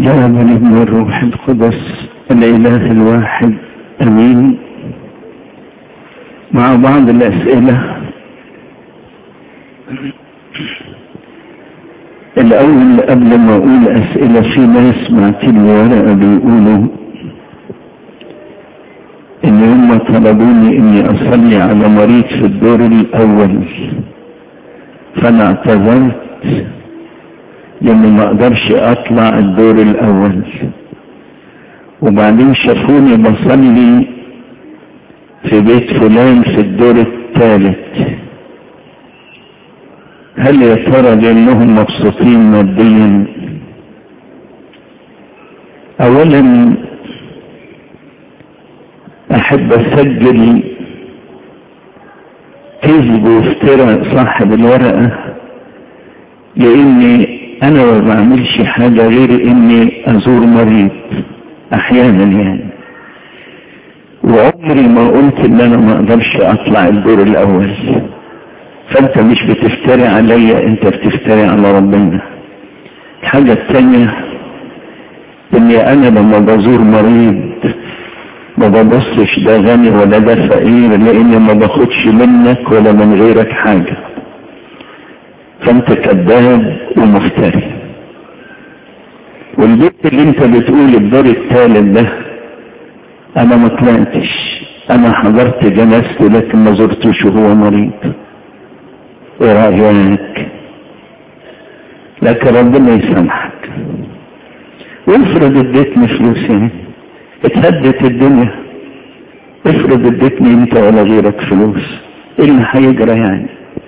الآب والابن والروح القدس الإله الواحد أمين مع بعض الأسئلة الأول قبل ما أقول أسئلة في ناس بعتلي ورقة بيقولوا إن هم طلبوني إني أصلي على مريض في الدور الأول فأنا اعتذرت لأني ما أقدرش أطلع الدور الأول وبعدين شافوني بصلي في بيت فلان في الدور الثالث هل يا ترى لانهم مبسوطين ماديا اولا احب اسجل كذب وافتراء صاحب الورقة لاني انا ما بعملش حاجة غير اني ازور مريض احيانا يعني وعمري ما قلت ان انا ما اقدرش اطلع الدور الاول فانت مش بتفتري عليا انت بتفتري على ربنا الحاجة التانية اني انا لما بزور مريض ما ببصش ده غني ولا ده فقير لاني ما باخدش منك ولا من غيرك حاجة فانت كذاب ومفتري والبيت اللي انت بتقول الدور الثالث ده انا ما طلعتش انا حضرت جنازته لكن ما زرتوش وهو مريض ايه رايك لكن ربنا يسامحك وافرض اديتني فلوس يعني اتهدت الدنيا افرض اديتني انت ولا غيرك فلوس ايه اللي هيجرى يعني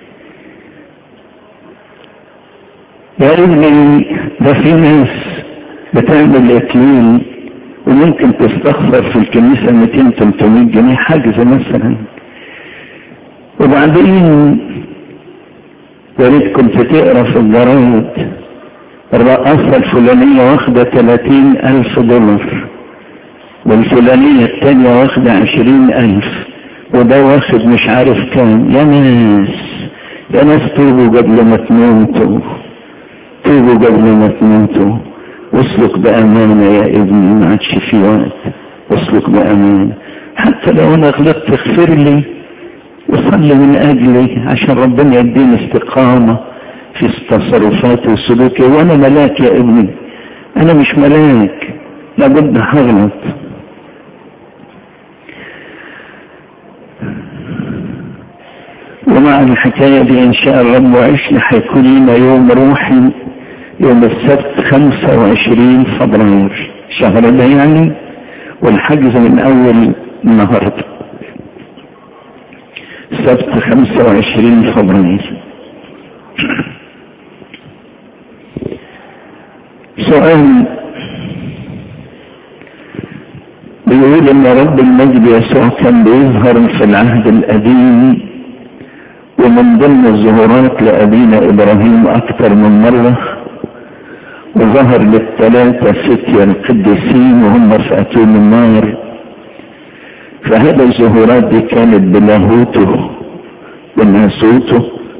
يا ابني ده في ناس بتعمل اكلين وممكن تستخسر في الكنيسة 200 300 جنيه حجز مثلا وبعدين يا ريت كنت تقرا في الجرايد الرقاصة الفلانية واخدة 30 ألف دولار والفلانية التانية واخدة 20 ألف وده واخد مش عارف كام يا ناس يا ناس توبوا قبل ما تموتوا توبوا قبل ما تموتوا اسلك بأمانة يا ابني ما عادش في وقت اسلك بأمانة حتى لو انا غلطت اغفر لي وصلي من اجلي عشان ربنا يديني استقامة في تصرفاتي وسلوكي وانا ملاك يا ابني انا مش ملاك لابد هغلط ومع الحكاية دي ان شاء الله وعشنا هيكون لنا يوم روحي يوم السبت 25 فبراير شهر ده يعني والحجز من اول النهارده سبت 25 فبراير سؤال بيقول ان رب المجد يسوع كان بيظهر في العهد القديم ومن ضمن الظهورات لأبينا إبراهيم أكثر من مرة وظهر للثلاثة فتية القديسين وهم في أتون النار فهذا الظهورات دي كانت بلاهوته وناسوته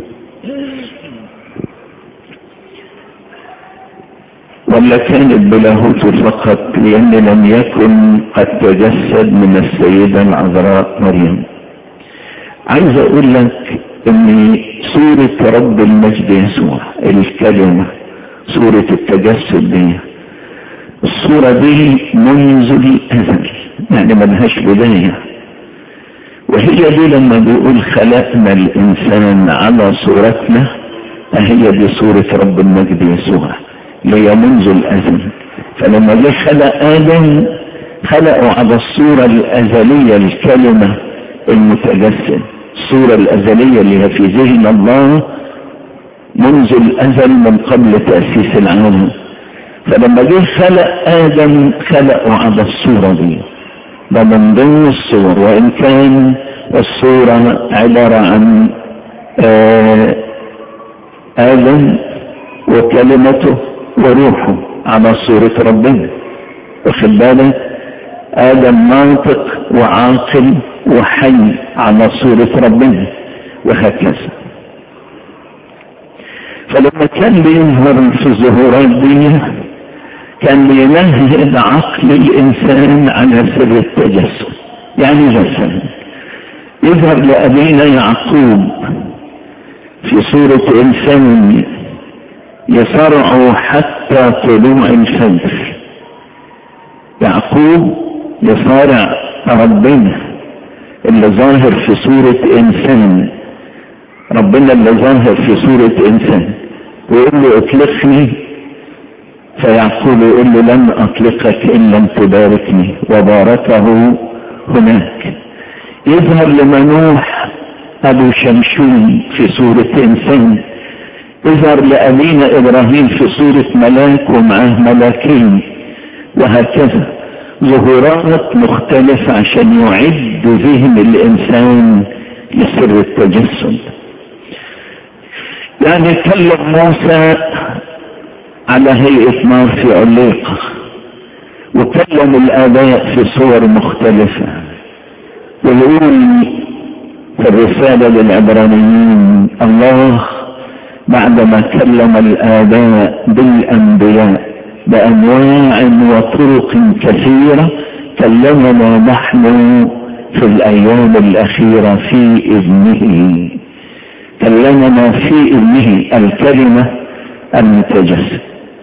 ولا كانت بلاهوته فقط لأن لم يكن قد تجسد من السيدة العذراء مريم عايز أقول لك ان صورة رب المجد يسوع الكلمة صورة التجسد دي الصورة دي منذ الأزل يعني ملهاش بداية وهي دي لما بيقول خلقنا الإنسان على صورتنا هي دي صورة رب المجد يسوع اللي هي منذ الأزل فلما جه خلق آدم خلقه على الصورة الأزلية الكلمة المتجسد الصورة الأزلية اللي هي في ذهن الله منذ الأزل من قبل تأسيس العالم فلما جه خلق آدم خلقه على الصورة دي ده من ضمن الصور وإن كان الصورة عبارة عن آه آدم وكلمته وروحه على صورة ربنا واخد بالك آدم ناطق وعاقل وحي على صورة ربنا وهكذا فلما كان بيظهر في الظهورات دي كان يمهد عقل الإنسان على سر التجسد يعني مثلا يظهر لأبينا يعقوب في صورة إنسان يصرع حتى طلوع الفجر يعقوب يصارع ربنا اللي ظاهر في صورة إنسان ربنا اللي ظاهر في صورة إنسان ويقول له اطلقني فيعقوب يقول له لن أطلقك إن لم تباركني وباركه هناك يظهر لمنوح أبو شمشون في صورة إنسان يظهر لأبينا إبراهيم في صورة ملاك ومعاه ملاكين وهكذا ظهورات مختلفة عشان يعد ذهن الإنسان لسر التجسد يعني كلم موسى على هيئة نار في عليقة وكلم الآباء في صور مختلفة ويقول في الرسالة للعبرانيين الله بعدما كلم الآباء بالأنبياء بأنواع وطرق كثيرة كلمنا نحن في الأيام الأخيرة في ابنه كلمنا في ابنه الكلمة المتجسد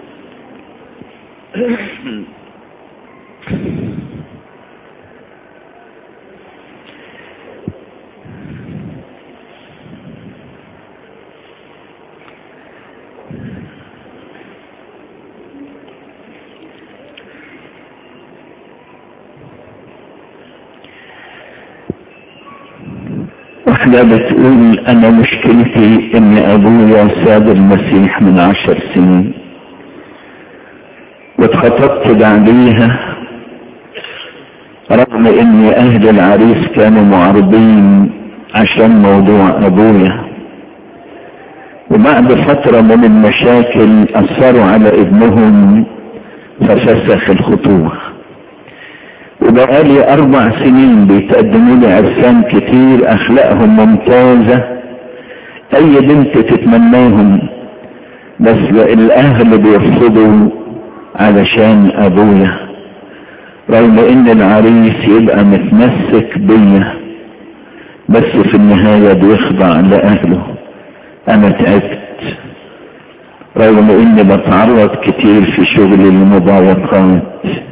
واحدة بتقول انا مشكلتي ان ابويا ساب المسيح من عشر سنين واتخطبت بعديها رغم ان اهل العريس كانوا معارضين عشان موضوع ابويا وبعد فترة من المشاكل اثروا على ابنهم ففسخ الخطوبة وبقالي اربع سنين بيتقدموا لي عرسان كتير اخلاقهم ممتازة اي بنت تتمناهم بس الاهل بيرفضوا علشان ابويا رغم ان العريس يبقى متمسك بيا بس في النهاية بيخضع لاهله انا تعبت رغم اني بتعرض كتير في شغل المضايقات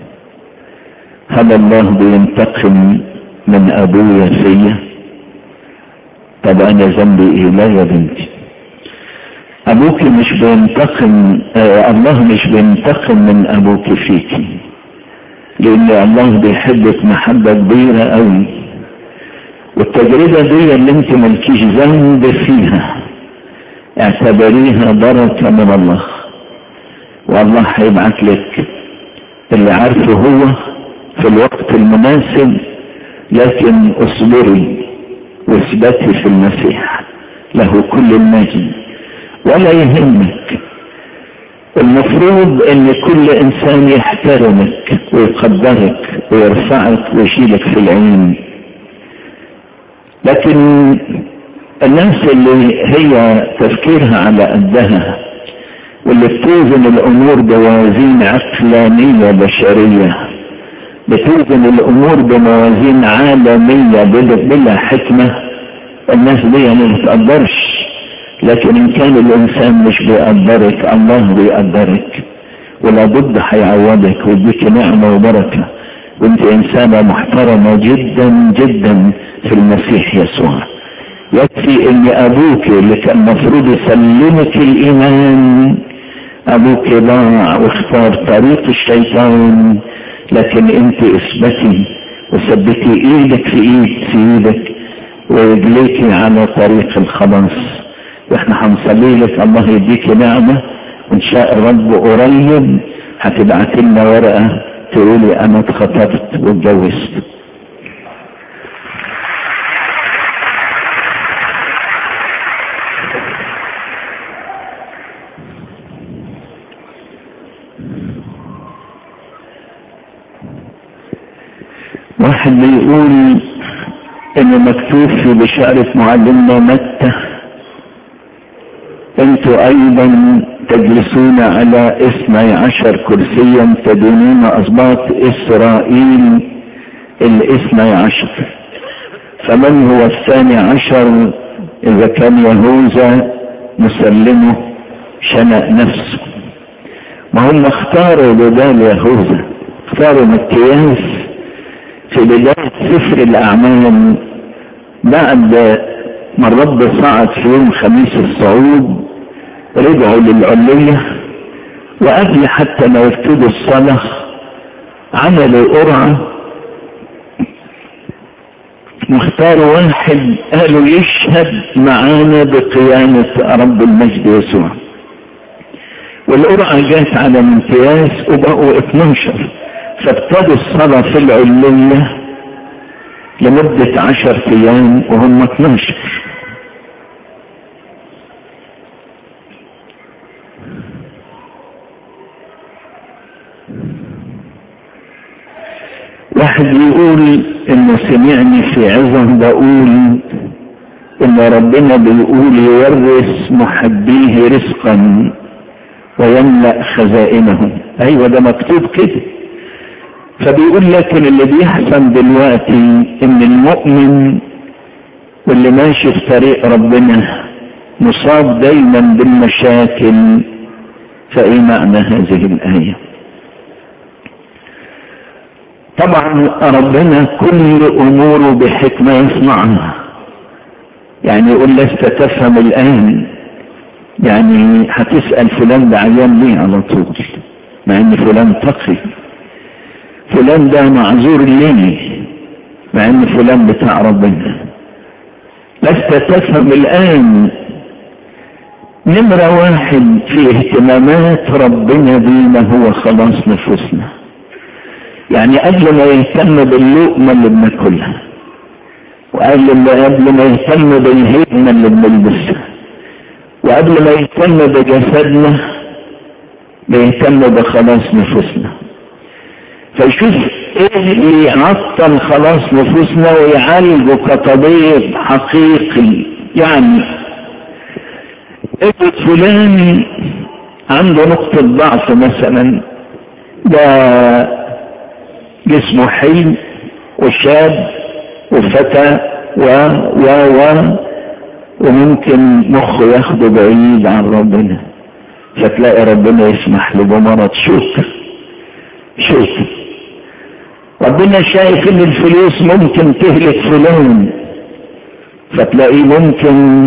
هل الله بينتقم من ابويا فيا طب انا ذنبي ايه لا يا بنتي ابوك مش بينتقم آه الله مش بينتقم من ابوك فيكي لان الله بيحبك محبة كبيرة قوي والتجربة دي اللي انت ملكيش ذنب فيها اعتبريها بركة من الله والله هيبعت لك اللي عارفه هو في الوقت المناسب لكن اصبري واثبتي في المسيح له كل المجد ولا يهمك المفروض ان كل انسان يحترمك ويقدرك ويرفعك ويشيلك في العين لكن الناس اللي هي تفكيرها على قدها واللي بتوزن الامور بوازين عقلانية بشرية بتوزن الامور بموازين عالمية بلا حكمة الناس دي ما بتقدرش لكن ان كان الانسان مش بيقدرك الله بيقدرك ولابد هيعوضك ويديك نعمة وبركة وانت انسانة محترمة جدا جدا في المسيح يسوع يكفي ان ابوك اللي كان المفروض يسلمك الايمان ابوك ضاع واختار طريق الشيطان لكن انت اثبتي وثبتي ايدك في ايد سيدك ورجليك على طريق الخلاص واحنا هنصلي لك الله يديك نعمة وان شاء الرب قريب هتبعت لنا ورقة تقولي انا اتخطبت واتجوزت واحد بيقول انه مكتوب في بشارة معلمنا متى انتوا ايضا تجلسون على اثني عشر كرسيا تدينون اسباط اسرائيل الاثني عشر فمن هو الثاني عشر اذا كان يهوذا مسلمه شنق نفسه ما هم اختاروا بدال يهوذا اختاروا مكياس في بداية سفر الاعمال بعد ما الرب صعد في يوم خميس الصعود رجعوا للعلية وقبل حتى ما يبتدوا الصلاة عملوا قرعة واختاروا واحد قالوا يشهد معانا بقيامة رب المجد يسوع والقرعة جات على امتياز وبقوا 12 فابتدوا الصلاة في العلية لمدة عشر ايام وهم 12 واحد يقول انه سمعني في عظم بقول ان ربنا بيقول يورث محبيه رزقا ويملأ خزائنهم ايوه ده مكتوب كده فبيقول لكن اللي بيحصل دلوقتي ان المؤمن واللي ماشي في طريق ربنا مصاب دايما بالمشاكل فايه معنى هذه الايه طبعا ربنا كل اموره بحكمة يصنعها يعني يقول لست تفهم الان يعني هتسأل فلان ده عيان ليه على طول مع ان فلان تقي فلان ده معذور ليه مع ان فلان بتاع ربنا لست تفهم الان نمرة واحد في اهتمامات ربنا بينا هو خلاص نفوسنا يعني قبل ما يهتم باللقمة اللي بناكلها وقبل ما قبل ما يهتم بالهدمة اللي بنلبسها وقبل ما يهتم بجسدنا بيهتم بخلاص نفوسنا فيشوف ايه اللي يعطل خلاص نفوسنا ويعالجه كطبيب حقيقي يعني ابن فلان عنده نقطة ضعف مثلا ده جسمه حلو وشاب وفتى و و و وممكن مخه ياخده بعيد عن ربنا فتلاقي ربنا يسمح له بمرض شوك شوك ربنا شايف ان الفلوس ممكن تهلك فلان فتلاقيه ممكن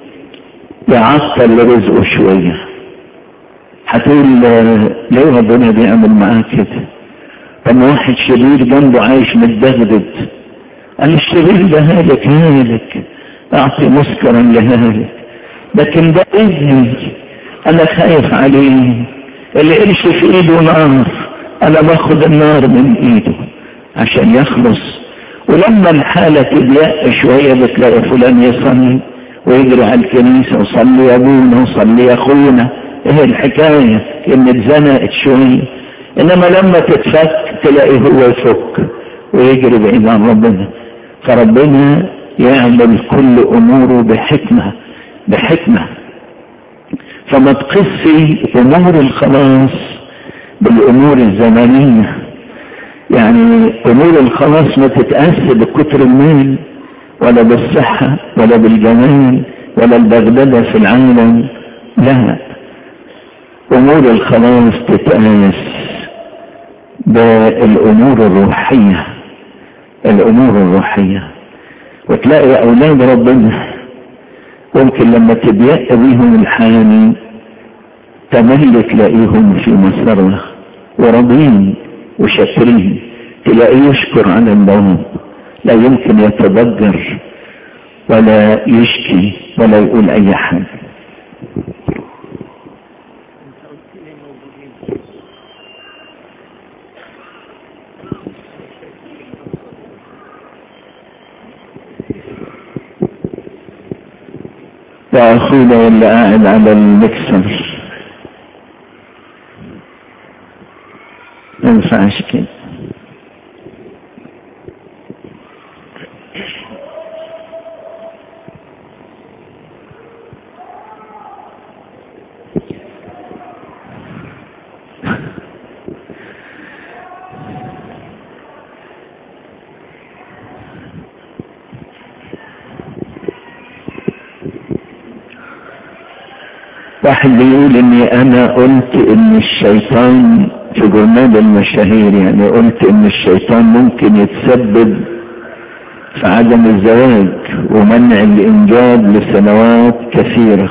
يعطل رزقه شوية هتقول ليه ربنا بيعمل معاه كده طب واحد شرير جنبه عايش متدغدغ قال الشرير ده هالك هالك اعطي مسكرا لهالك لكن ده ابني انا خايف عليه اللي قرش في ايده نار انا باخد النار من ايده عشان يخلص ولما الحالة تضيق شوية بتلاقي فلان يصلي ويجري على الكنيسة وصلي يا ابونا وصلي يا اخونا ايه الحكاية ان اتزنقت شوية انما لما تتفك تلاقي هو يفك ويجري بعيد عن ربنا فربنا يعمل كل اموره بحكمة بحكمة فما تقسي امور الخلاص بالامور الزمنية يعني امور الخلاص ما تتقاس بكتر المال ولا بالصحة ولا بالجمال ولا البغدادة في العالم لا امور الخلاص تتقاس بالامور الروحية الامور الروحية وتلاقي اولاد ربنا ممكن لما تضيق بيهم الحال تملي تلاقيهم في مسرة وراضين وشاكرين تلاقيه يشكر على الله لا يمكن يتضجر ولا يشكي ولا يقول اي حاجة واخونا اللي قاعد على المكسر ما ينفعش كده واحد بيقول اني انا قلت ان الشيطان في جرنال المشاهير يعني قلت ان الشيطان ممكن يتسبب في عدم الزواج ومنع الانجاب لسنوات كثيرة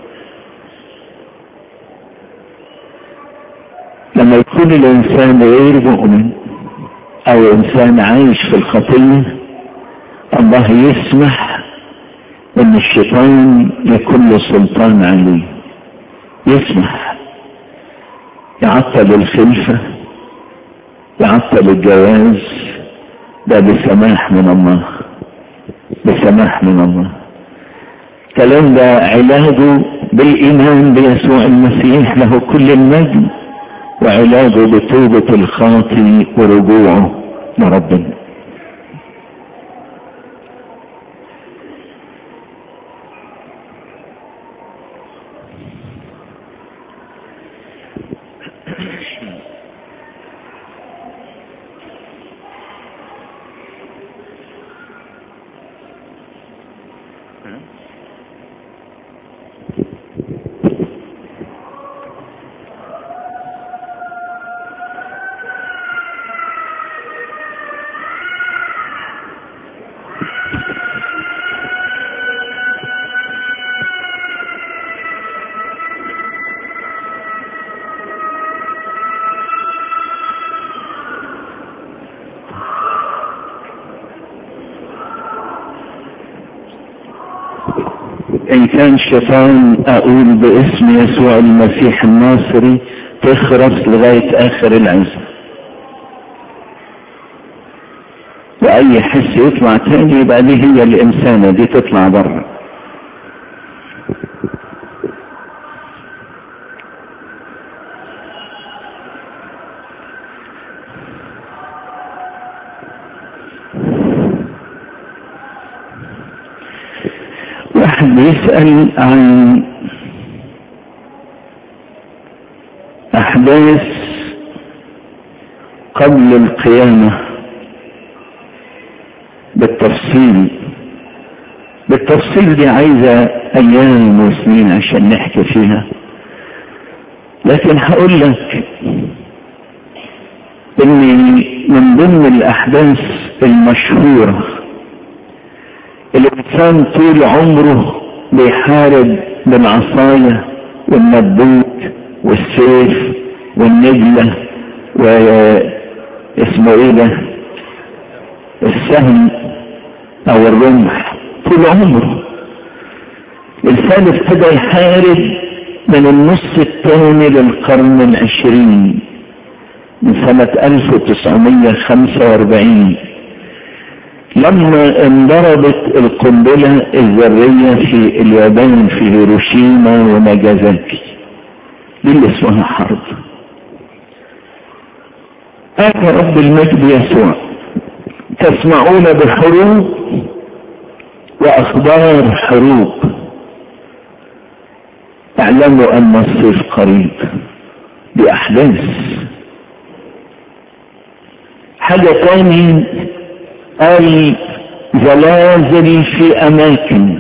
لما يكون الانسان غير مؤمن او انسان عايش في الخطية الله يسمح ان الشيطان يكون له سلطان عليه يسمح يعطل الخلفة يعطل الجواز ده بسماح من الله بسماح من الله الكلام ده علاجه بالإيمان بيسوع المسيح له كل المجد وعلاجه بتوبة الخاطي ورجوعه لربنا ان كان شيطان اقول باسم يسوع المسيح الناصري تخرس لغاية اخر العزم واي حس يطلع تاني يبقى دي هي الانسانة دي تطلع برا واحد بيسأل عن أحداث قبل القيامة بالتفصيل بالتفصيل دي عايزة أيام وسنين عشان نحكي فيها لكن هقول لك إن من ضمن الأحداث المشهورة الإنسان طول عمره بيحارب بالعصاية والنبوت والسيف والنجلة واسمه ايه ده السهم او الرمح طول عمره الإنسان ابتدى يحارب من النص الثاني للقرن العشرين من سنة 1945 لما انضربت القنبلة الذرية في اليابان في هيروشيما وناجازاكي دي اللي اسمها حرب آتى رب المجد يسوع تسمعون بحروب وأخبار حروب اعلموا أن الصيف قريب بأحداث حاجة تاني قال زلازل في اماكن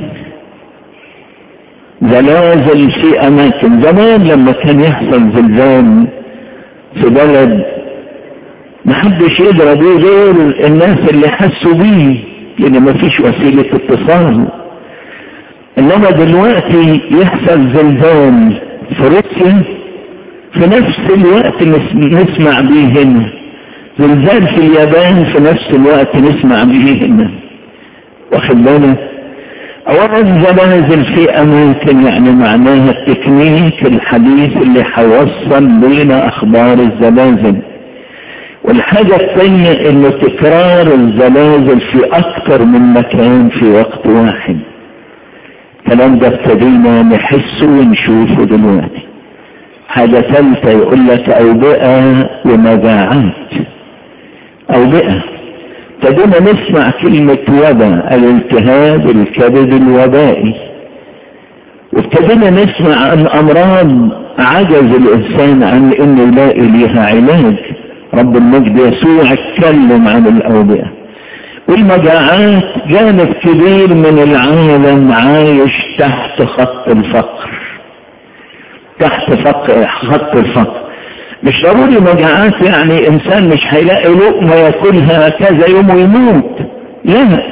زلازل في اماكن زمان لما كان يحصل زلزال في بلد محدش يدرى بيه غير الناس اللي حسوا بيه لان مفيش وسيلة اتصال انما دلوقتي يحصل زلزال في روسيا في نفس الوقت نسمع بيه هنا زلزال في اليابان في نفس الوقت نسمع به هنا واخد بالك اولا زلازل في اماكن يعني معناها التكنيك الحديث اللي هيوصل بينا اخبار الزلازل والحاجة الثانية انه تكرار الزلازل في اكثر من مكان في وقت واحد الكلام ده ابتدينا نحسه ونشوفه دلوقتي حاجة ثالثة يقول لك اوبئة ومجاعات اوبئة ابتدينا نسمع كلمة وبا الالتهاب الكبد الوبائي وابتدينا نسمع عن امراض عجز الانسان عن انه يلاقي ليها علاج رب المجد يسوع اتكلم عن الاوبئة والمجاعات جانب كبير من العالم عايش تحت خط الفقر تحت فق خط الفقر مش ضروري مجاعات يعني انسان مش هيلاقي لقمة ياكلها كذا يوم ويموت لا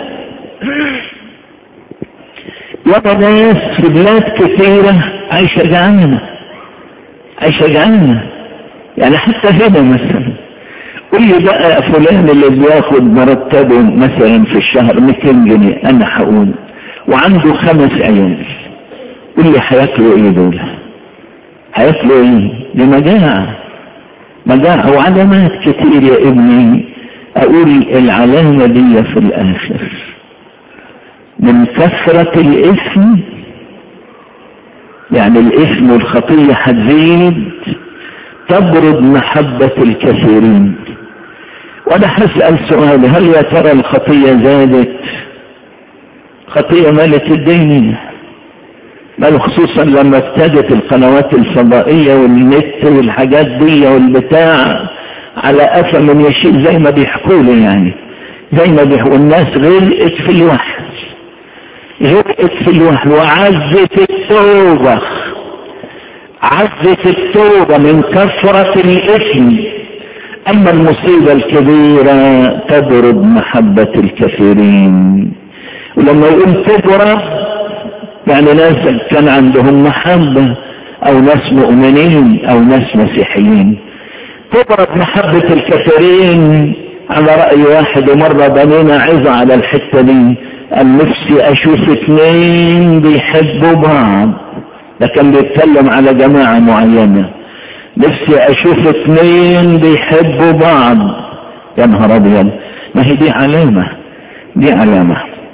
يبقى ناس في بلاد كثيرة عايشة جعانة عايشة جعانة يعني حتى هنا مثلا قول لي بقى فلان اللي بياخد مرتبه مثلا في الشهر 200 جنيه انا هقول وعنده خمس عيال قول لي هياكلوا ايه دول هياكلوا ايه دي مجاعة مجاعة وعلامات كتير يا ابني اقول العلامة دي في الاخر من كثرة الاثم يعني الاثم والخطية هتزيد تبرد محبة الكثيرين وانا هسأل سؤال هل يا ترى الخطية زادت خطية مالت الدنيا بل خصوصا لما ابتدت القنوات الفضائية والنت والحاجات دي والبتاع على قفا من يشيل زي ما بيحكوا لي يعني زي ما بيحكوا الناس غرقت في الوحي غرقت في الوحي وعزت التوبة عزت التوبة من كثرة الإثم أما المصيبة الكبيرة تبرد محبة الكثيرين ولما يقول تبرد يعني ناس كان عندهم محبة أو ناس مؤمنين أو ناس مسيحيين تبرد محبة الكثيرين على رأي واحد مرة بنينا عظة على الحتة دي قال نفسي أشوف اثنين بيحبوا بعض ده كان بيتكلم على جماعة معينة نفسي اشوف اثنين بيحبوا بعض يا نهار ابيض ما هي دي علامة دي علامة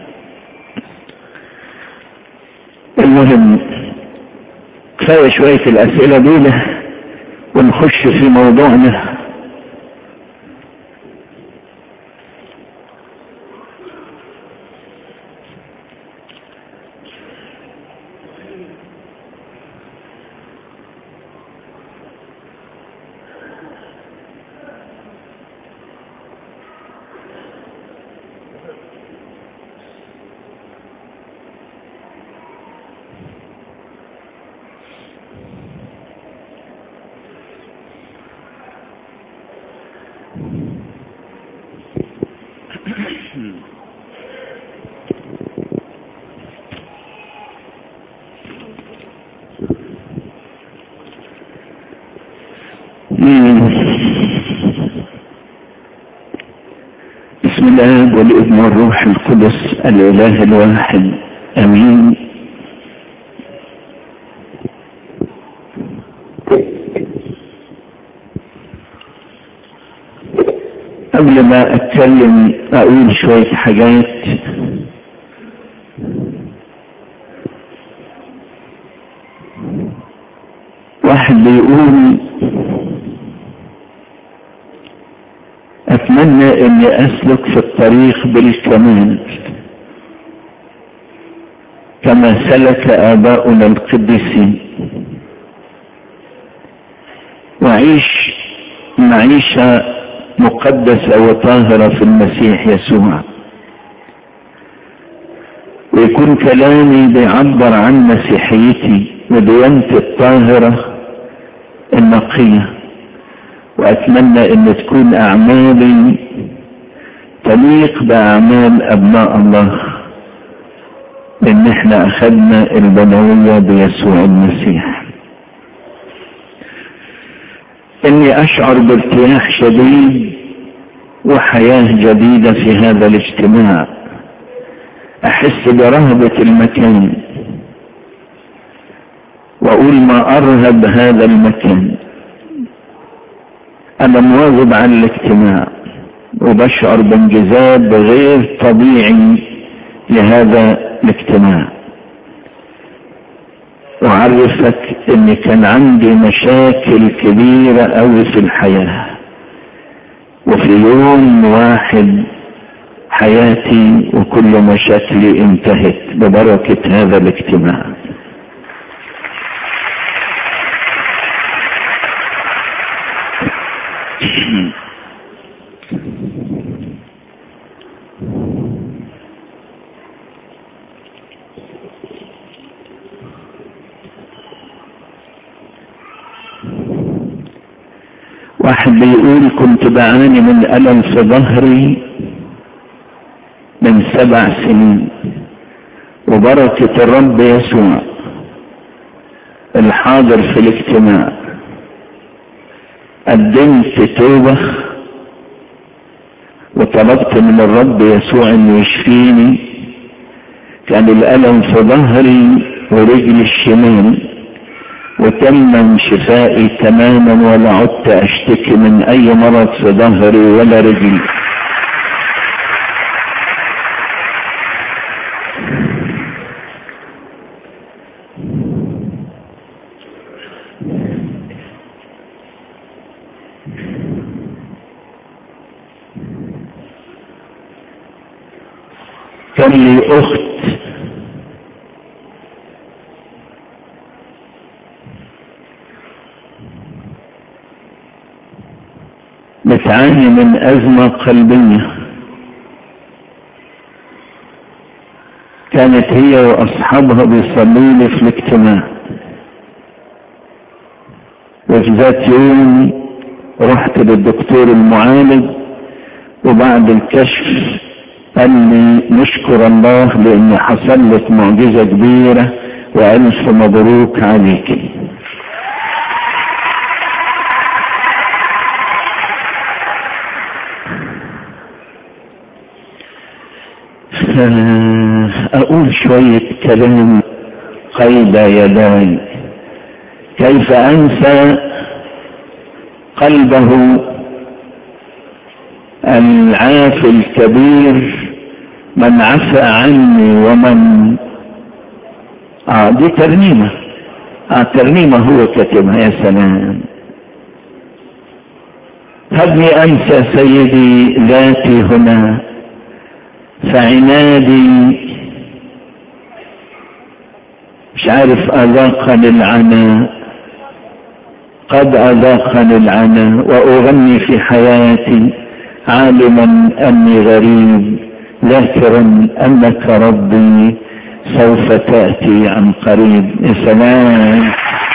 المهم كفاية شوية الاسئلة دي ونخش في موضوعنا بسم الله والابن والروح القدس الاله الواحد امين قبل ما اتكلم اقول شوية حاجات واحد بيقول اتمنى اني اسلك في الطريق بالكمال كما سلك اباؤنا القديسين واعيش معيشة مقدسة وطاهرة في المسيح يسوع ويكون كلامي بيعبر عن مسيحيتي وديانتي الطاهرة النقيه واتمنى ان تكون اعمالي تليق باعمال ابناء الله ان احنا اخذنا البنوية بيسوع المسيح اني اشعر بارتياح شديد وحياة جديدة في هذا الاجتماع احس برهبة المكان واقول ما ارهب هذا المكان انا مواظب على الاجتماع وبشعر بانجذاب غير طبيعي لهذا الاجتماع اعرفك ان كان عندي مشاكل كبيرة اوي في الحياة وفي يوم واحد حياتي وكل مشاكلي انتهت ببركة هذا الاجتماع واحد بيقول كنت بعاني من ألم في ظهري من سبع سنين وبركة الرب يسوع الحاضر في الاجتماع قدمت توبة وطلبت من الرب يسوع انه يشفيني كان الألم في ظهري ورجلي الشمال وتم شفائي تماما ولا عدت اشتكي من اي مرض في ظهري ولا رجلي كان لي اخت بتعاني من أزمة قلبية كانت هي وأصحابها بيصلوا لي في الاجتماع وفي ذات يوم رحت للدكتور المعالج وبعد الكشف قال لي نشكر الله لأن حصل لك معجزة كبيرة وألف مبروك عليكي أقول شوية كلام قيد يداي كيف أنسى قلبه العافي الكبير من عفى عني ومن آه دي ترنيمة آه ترنيمة هو كتبها يا سلام هبني أنسى سيدي ذاتي هنا فعنادي مش عارف أذاقني العنا قد أذاقني العنا وأغني في حياتي عالما أني غريب ذاكرا أنك ربي سوف تأتي عن قريب يا سلام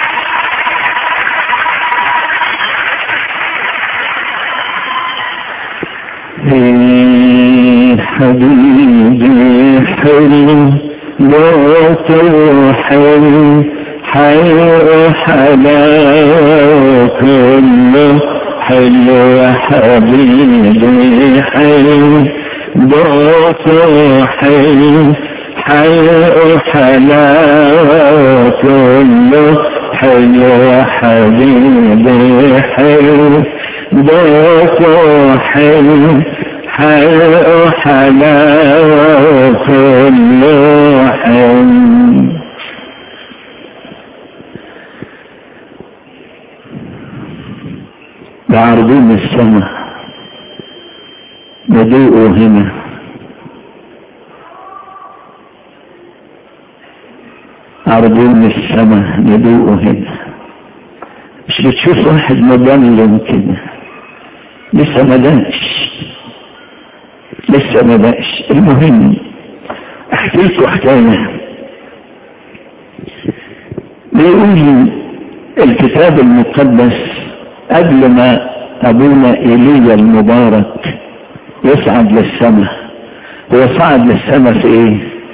حبيبي حلو لا تروحي حي حلا كله حلو يا حبيبي حلو لا تروحي حي حلا كله حلو يا حبيبي حلو لا تروحي حلاوة حلاوة كل حلم بعرضين السماء بدوء هنا عرضين السماء ندوء هنا مش بتشوف واحد مضلم كده لسه ما داش لسه ما بقاش المهم احكي لكم حكايه بيقول الكتاب المقدس قبل ما ابونا ايليا المبارك يصعد للسماء هو صعد للسماء في ايه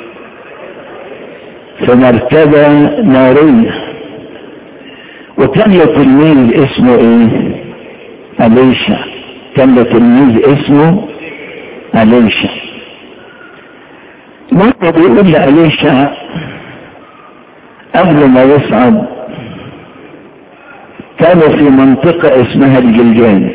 في مركبة نارية وكان له تلميذ اسمه ايه أليشا كان له تلميذ اسمه أليشا مرة بيقول لأليشا قبل ما يصعد كانوا في منطقة اسمها الجلجان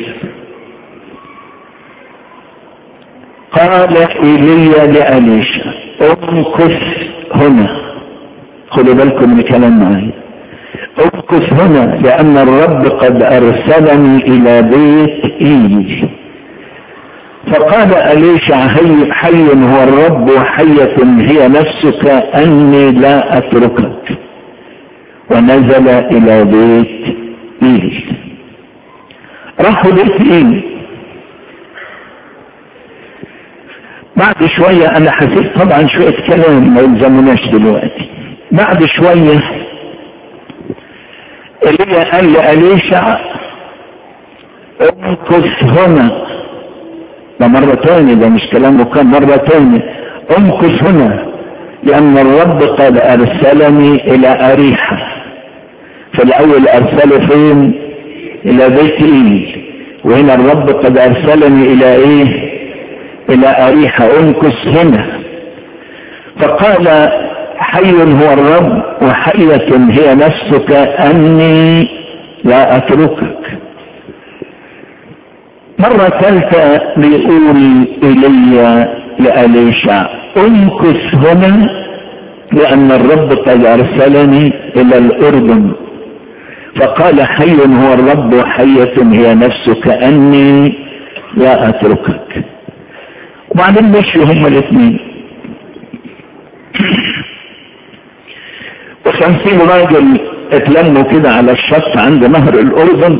قال إيليا لأليشا امكث هنا خدوا بالكم من الكلام معايا امكث هنا لأن الرب قد أرسلني إلى بيت إيلي فقال أليشع حي, حي هو الرب وحية هي نفسك أني لا أتركك ونزل إلى بيت إيلي راحوا بيت إيلي بعد شوية أنا حسيت طبعا شوية كلام ما يلزمناش دلوقتي بعد شوية إلي قال لأليشع امكث هنا ده مرة تاني ده مش كلام مكان مرة تاني امكث هنا لأن الرب قد أرسلني إلى أريحة في الأول أرسله فين؟ إلى بيت إيل وهنا الرب قد أرسلني إلى إيه؟ إلى أريحة أمكث هنا فقال حي هو الرب وحية هي نفسك أني لا أتركك مرة ثالثة بيقول إلي لأليشع امكث هنا لأن الرب قد أرسلني إلى الأردن فقال حي هو الرب وحية هي نفسك أني لا أتركك وبعدين مشوا هما الاثنين وخمسين راجل اتلموا كده على الشط عند نهر الأردن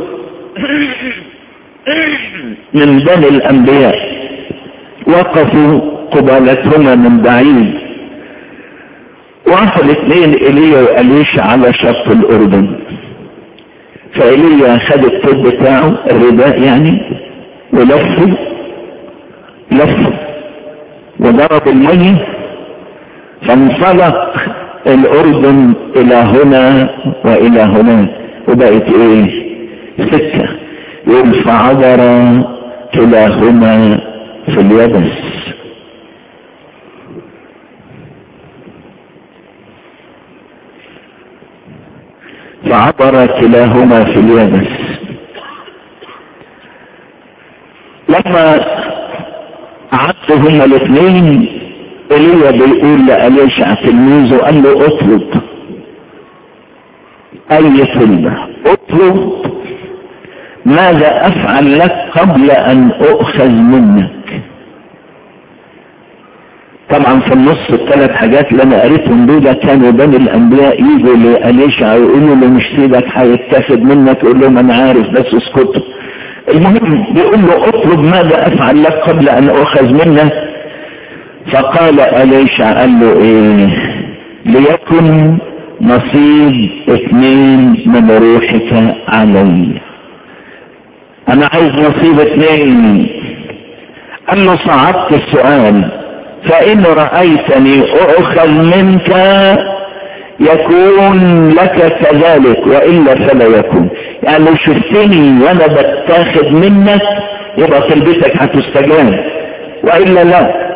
من بني الأنبياء وقفوا قبالتهما من بعيد وراحوا الاثنين ايليا واليشا على شط الاردن فايليا خد الطب بتاعه الرداء يعني ولفه لفه وضرب المية فانطلق الاردن الى هنا والى هناك وبقت ايه سكة يقول فعبر كلاهما في اليبس فعبر كلاهما في اليبس لما عدوا هما الاثنين ايليا بيقول لأليشع تلميذه قال له اطلب اي طلبة اطلب ماذا افعل لك قبل ان اؤخذ منك طبعا في النص الثلاث حاجات اللي انا قريتهم دول كانوا بني الانبياء يجوا لاليشع ويقولوا له مش سيدك هيتاخد منك يقول لهم انا عارف بس اسكتوا المهم بيقول له اطلب ماذا افعل لك قبل ان اؤخذ منك فقال اليشع قال له ايه ليكن نصيب اثنين من روحك علي انا عايز نصيب اثنين قال له صعدت السؤال فإن رأيتني أؤخذ منك يكون لك كذلك وإلا فلا يكون يعني لو شفتني وأنا بتاخد منك يبقى طلبتك هتستجاب وإلا لا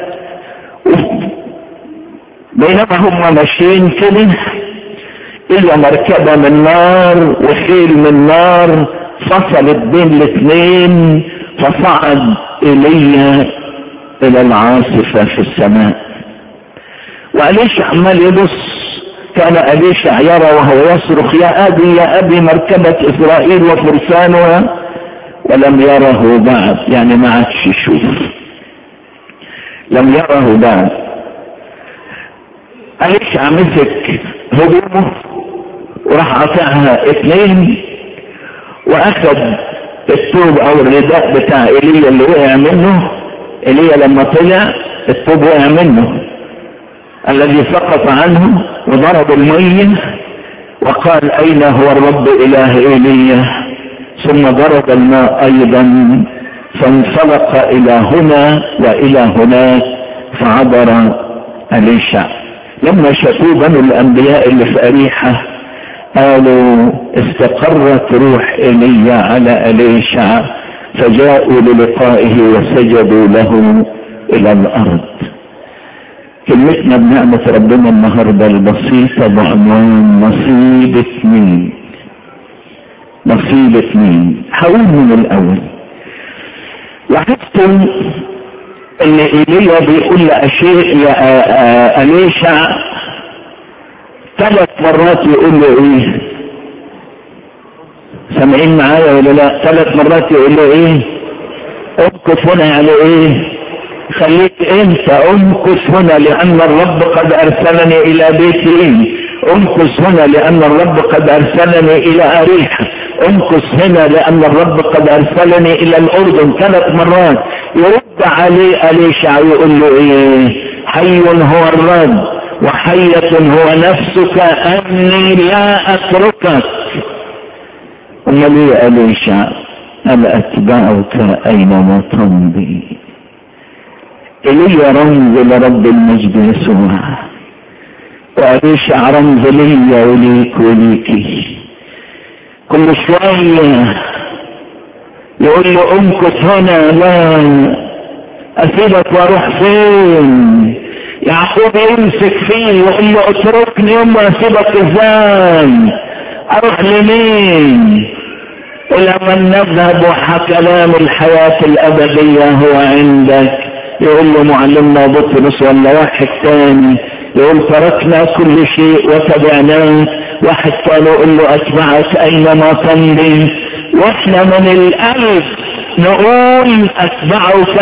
بينما هم ماشيين كده إلا مركبة من نار وخيل من نار فصلت بين الاثنين فصعد إلي الى العاصفة في السماء وأليش عمال يبص كان أليشع يرى وهو يصرخ يا أبي يا أبي مركبة إسرائيل وفرسانها ولم يره بعد يعني ما عادش يشوف لم يره بعد أليشع مسك هدومه وراح قطعها اثنين واخد الثوب او الرداء بتاع ايليا اللي وقع منه ايليا لما طلع الثوب وقع منه الذي سقط عنه وضرب المية وقال اين هو الرب اله ايليا ثم ضرب الماء ايضا فانطلق الى هنا والى هناك فعبر اليشع لما شافوا بنو الانبياء اللي في اريحه قالوا استقرت روح ايليا على اليشع فجاءوا للقائه وسجدوا له الى الارض كلمتنا بنعمة ربنا النهاردة البسيطة بعنوان نصيب اثنين نصيب اثنين هقول من الاول لاحظتم ان ايليا بيقول لاشياء يا اليشع ثلاث مرات يقول له ايه سامعين معايا ولا لا ثلاث مرات يقول له ايه امكث هنا يعني ايه خليك انت امكث هنا لان الرب قد ارسلني الى بيتي امكث هنا لان الرب قد ارسلني الى اريحه امكث هنا لان الرب قد ارسلني الى الاردن ثلاث مرات يرد عليه اليشع يقول له ايه حي هو الرب وحية هو نفسك اني لا اتركك امال ايه اليشع أنا أتبعك أينما تمضي إلي رمز لرب المجد يسوع وأريشع رمز لي وليك وليكي كل شوية يقول له امكث هنا لا أسيبك وأروح فين يعقوب يمسك فيه ويقول له اتركني يوم أسيبك ازاي أروح لمين إلى من نذهب وكلام الحياة الأبدية هو عندك يقول له معلمنا بطرس ولا واحد تاني يقول تركنا كل شيء وتبعناه واحد تاني يقول له أتبعك أينما تمضي واحنا من القلب نقول أتبعك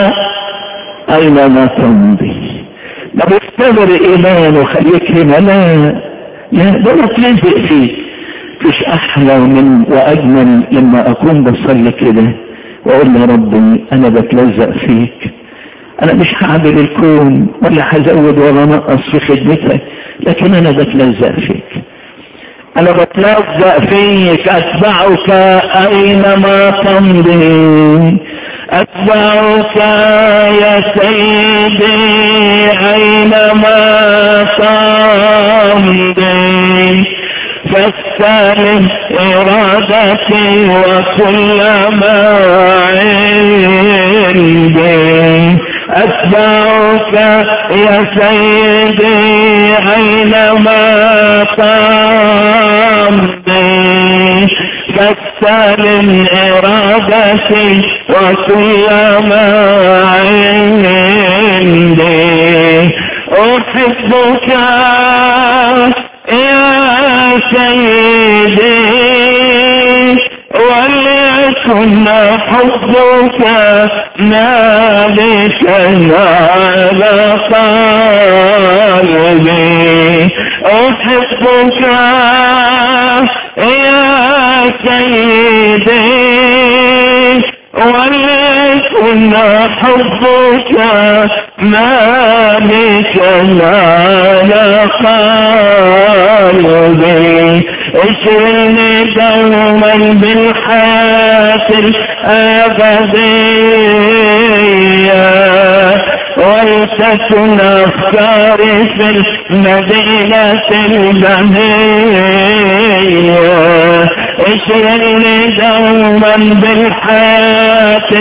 أينما تمضي ده مستمر إيمان وخليك هنا لا لا ده لا تلزق فيه مفيش احلى من واجمل لما اكون بصلي كده واقول يا ربي انا بتلزق فيك انا مش هعدل الكون ولا هزود ولا انقص في خدمتك لكن انا بتلزق فيك انا بتلزق فيك اتبعك اينما تمضي اتبعك يا سيدي اينما تمضي فاستلم إرادتي وكل ما عندي أتبعك يا سيدي أينما تمضي فاستلم إرادتي وكل ما عندي أحبك يا سيدي وليكن حبك مالكا على قلبي أحبك يا سيدي وليكن حبك مالكا على قلبي اشغلني دوما بالحياة الأبدية ولتكن أفكاري في المدينة البهية اشغلني دوما بالحياة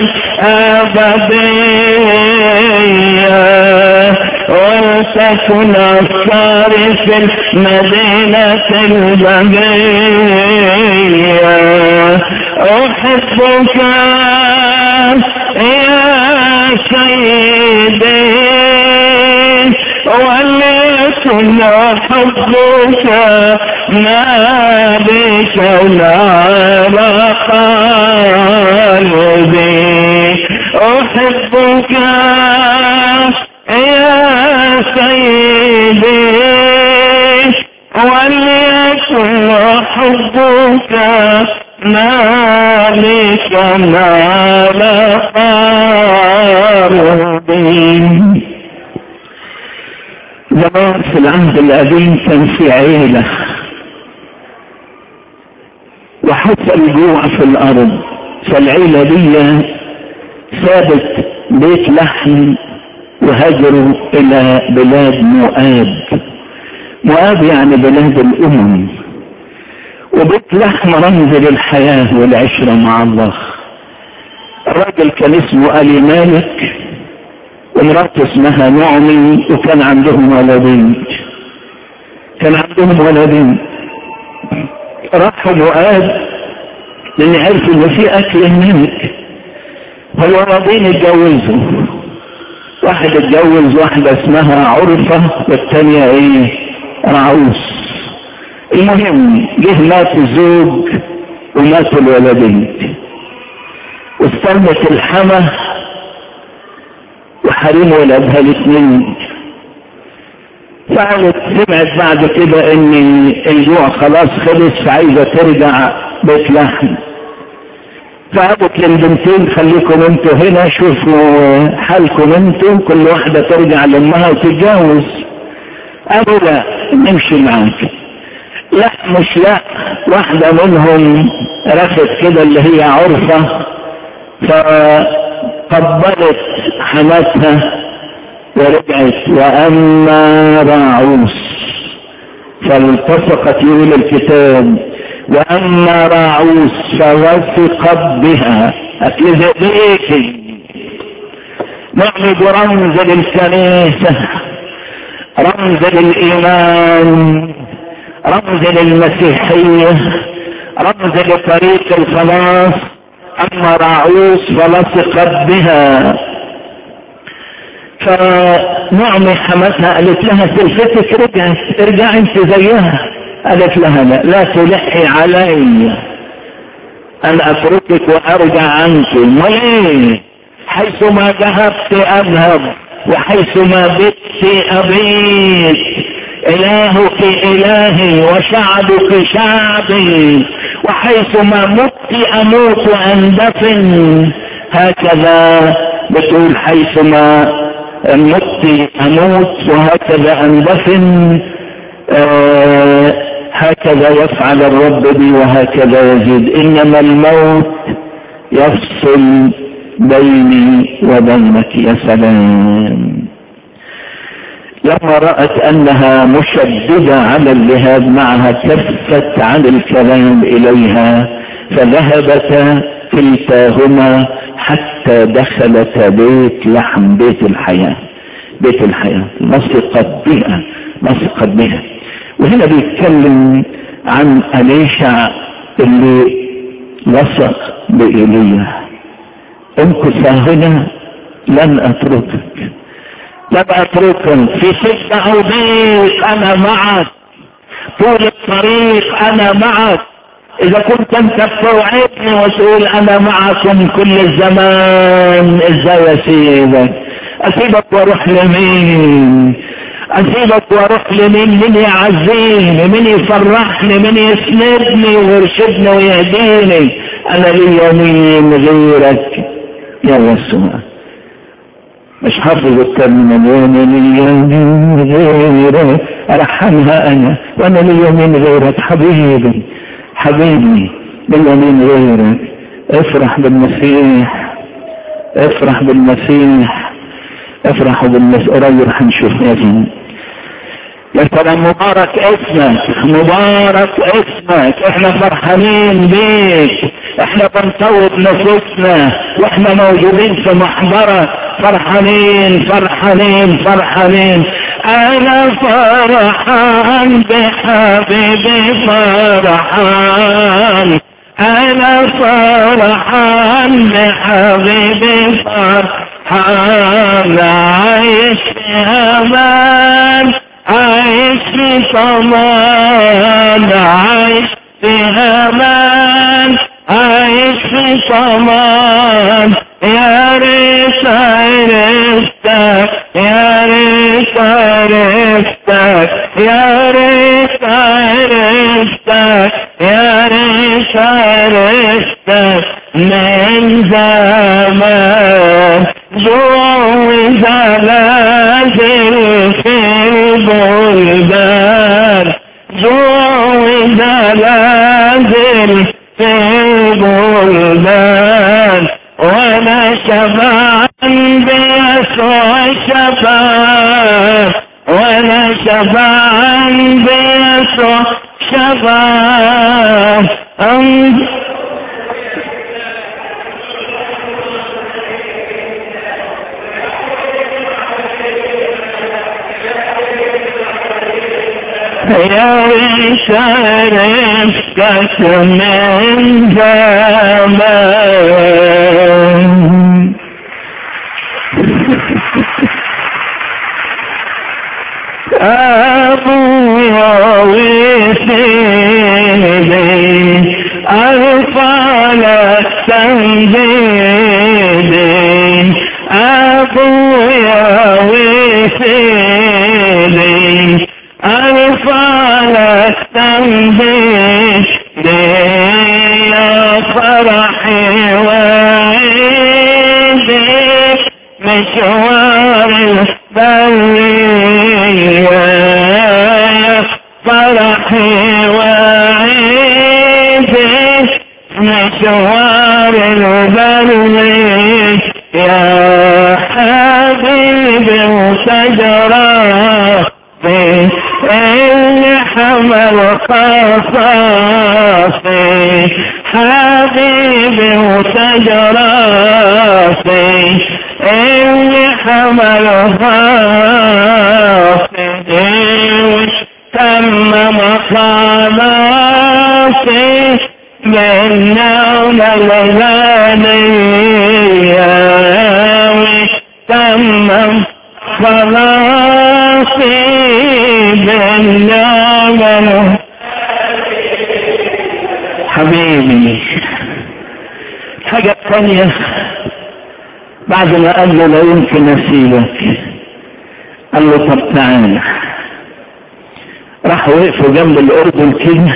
الأبدية ولتكن أفكاري في المدينة البهية أحبك يا سيدي وليكن حبك مالك على قلبي أحبك يا سيدي وليكن حبك مالك على قلبي زمان في العهد القديم كان في عيلة وحصل جوع في الأرض فالعيلة دي سابت بيت لحم وهاجروا إلى بلاد مؤاب مؤاب يعني بلاد الأمم وبيت لحم رمز للحياة والعشرة مع الله الراجل كان اسمه ألي مالك ومراته اسمها نعمي وكان عندهم ولدين كان عندهم ولدين راحوا مؤاب لان عرفوا ان في اكل هناك فالولدين اتجوزوا واحد اتجوز واحدة اسمها عرفة والتانية ايه رعوس المهم جه مات الزوج وماتوا الولدين واستلمت الحمى وحريم ولادها الاثنين فقالت سمعت بعد كده ان الجوع خلاص خلص فعايزه ترجع بيت لحم فقالت للبنتين خليكم انتوا هنا شوفوا حالكم انتوا كل واحدة ترجع لامها وتتجوز قالوا لا نمشي معاك لا مش لا واحدة منهم رفت كده اللي هي عرفة فقبلت حماتها ورجعت وأما راعوس فالتصقت يقول الكتاب وأما راعوس فوثقت بها أكلز بيكي نعمد رمز للكنيسة رمز للإيمان رمز للمسيحية رمز لطريق الخلاص أما راعوس فلصقت بها فنعمي حماتها قالت لها سلفتك رجعت ارجع انت زيها قالت لها لا لا تلحي علي ان اتركك وارجع عنك وليه حيثما ذهبت اذهب وحيثما بت ابيت الهك الهي وشعبك شعبي وحيثما مت اموت واندفن هكذا بتقول حيثما مت اموت وهكذا اندفن آه هكذا يفعل الرب بي وهكذا يزيد انما الموت يفصل بيني وبينك يا سلام لما رأت انها مشددة على اللهاب معها كفت عن الكلام اليها فذهبتا كلتاهما حتى دخلتا بيت لحم بيت الحياة بيت الحياة مسقت بها مسقت بها وهنا بيتكلم عن أليشع اللي لصق بإيليا امكث هنا لن أتركك لن أتركك في شدة أو ضيق أنا معك طول الطريق أنا معك إذا كنت أنت بتوعدني وتقول أنا معكم كل الزمان إزاي أسيبك أسيبك وأروح لمين أسيبك وأروح لمين مين يعزيني مين يفرحني مين يسندني ويرشدني ويهديني أنا لي مين غيرك يا يسوع مش حافظ الكلمة وانا لي من غيرك ارحمها انا وانا لي من غيرك حبيبي حبيبي لي من غيرك افرح بالمسيح افرح بالمسيح افرح بالمسيح قريب هنشوف يا يا ترى مبارك اسمك مبارك اسمك احنا فرحانين بيك احنا بنصوت نفوسنا واحنا موجودين في محضرك فرحانين فرحانين فرحانين انا فرحان بحبيبي فرحان انا فرحان بحبيبي فرحان عايش في امان عايش في طمان عايش في امان عايش في طمان يا ريت عرفتك يا ريت عرفتك يا ريت عرفتك يا ريت عرفتك من زمان جوع وزلازل في البلدان جوع وزلازل في البلدان وانا شبعان بيسوع شبعان وانا شبعان بيسوع شبعان يا ريت عرفتك من زمان أبويا وسيدي أرفع لك تنزيلي أبويا وسيدي أرفع لك تنزيلي يا فرحي وعيدي مشوار البرية فرحي حبيبي وشجراتي اللي حمل خصاصي حبيبي وشجراتي اللي حمل خصاصي تمم خلاصي من نوم الغالية تمم خلاصي من نوم حبيبي الحاجة الثانية بعد ما قال له لا يمكن اسيبك قال له طب تعالى راح وقفوا جنب الاردن كده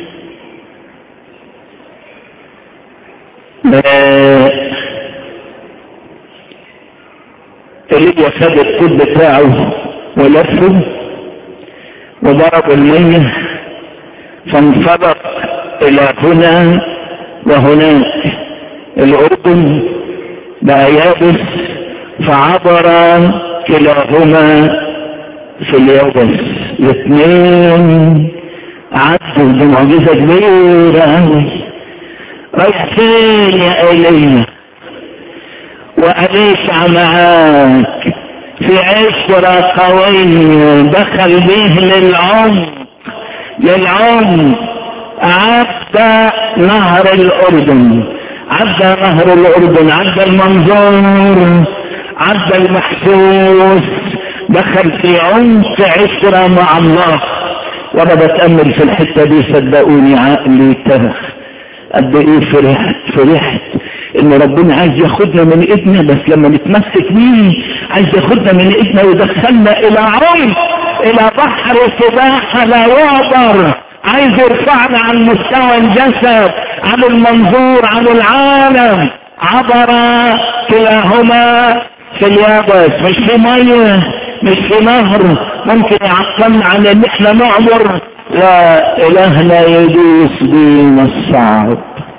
ايليا خد الطب بتاعه ولفه وضرب المية فانفلق الى هنا وهناك الاردن بقى يابس فعبر كلاهما في اليابس الاثنين عدوا بمعجزة كبيرة أوي رايح فين يا ايليا وأليسع معاك في عشرة قوية دخل به للعمق للعمق عدى نهر الأردن عدى نهر الأردن عدى المنظور عدى المحسوس دخل في عمق عشرة مع الله وانا بتأمل في الحتة دي صدقوني عقلي تهخ قد ايه فرحت فرحت ان ربنا عايز ياخدنا من ايدنا بس لما نتمسك بيه عايز ياخدنا من ايدنا ويدخلنا الى عمق الى بحر سباحة لا يعبر عايز يرفعنا عن مستوى الجسد عن المنظور عن العالم عبر كلاهما في اليابس مش في ميه مش في نهر ممكن يعطلنا عن ان احنا نعبر لا الهنا يدوس بينا الصعب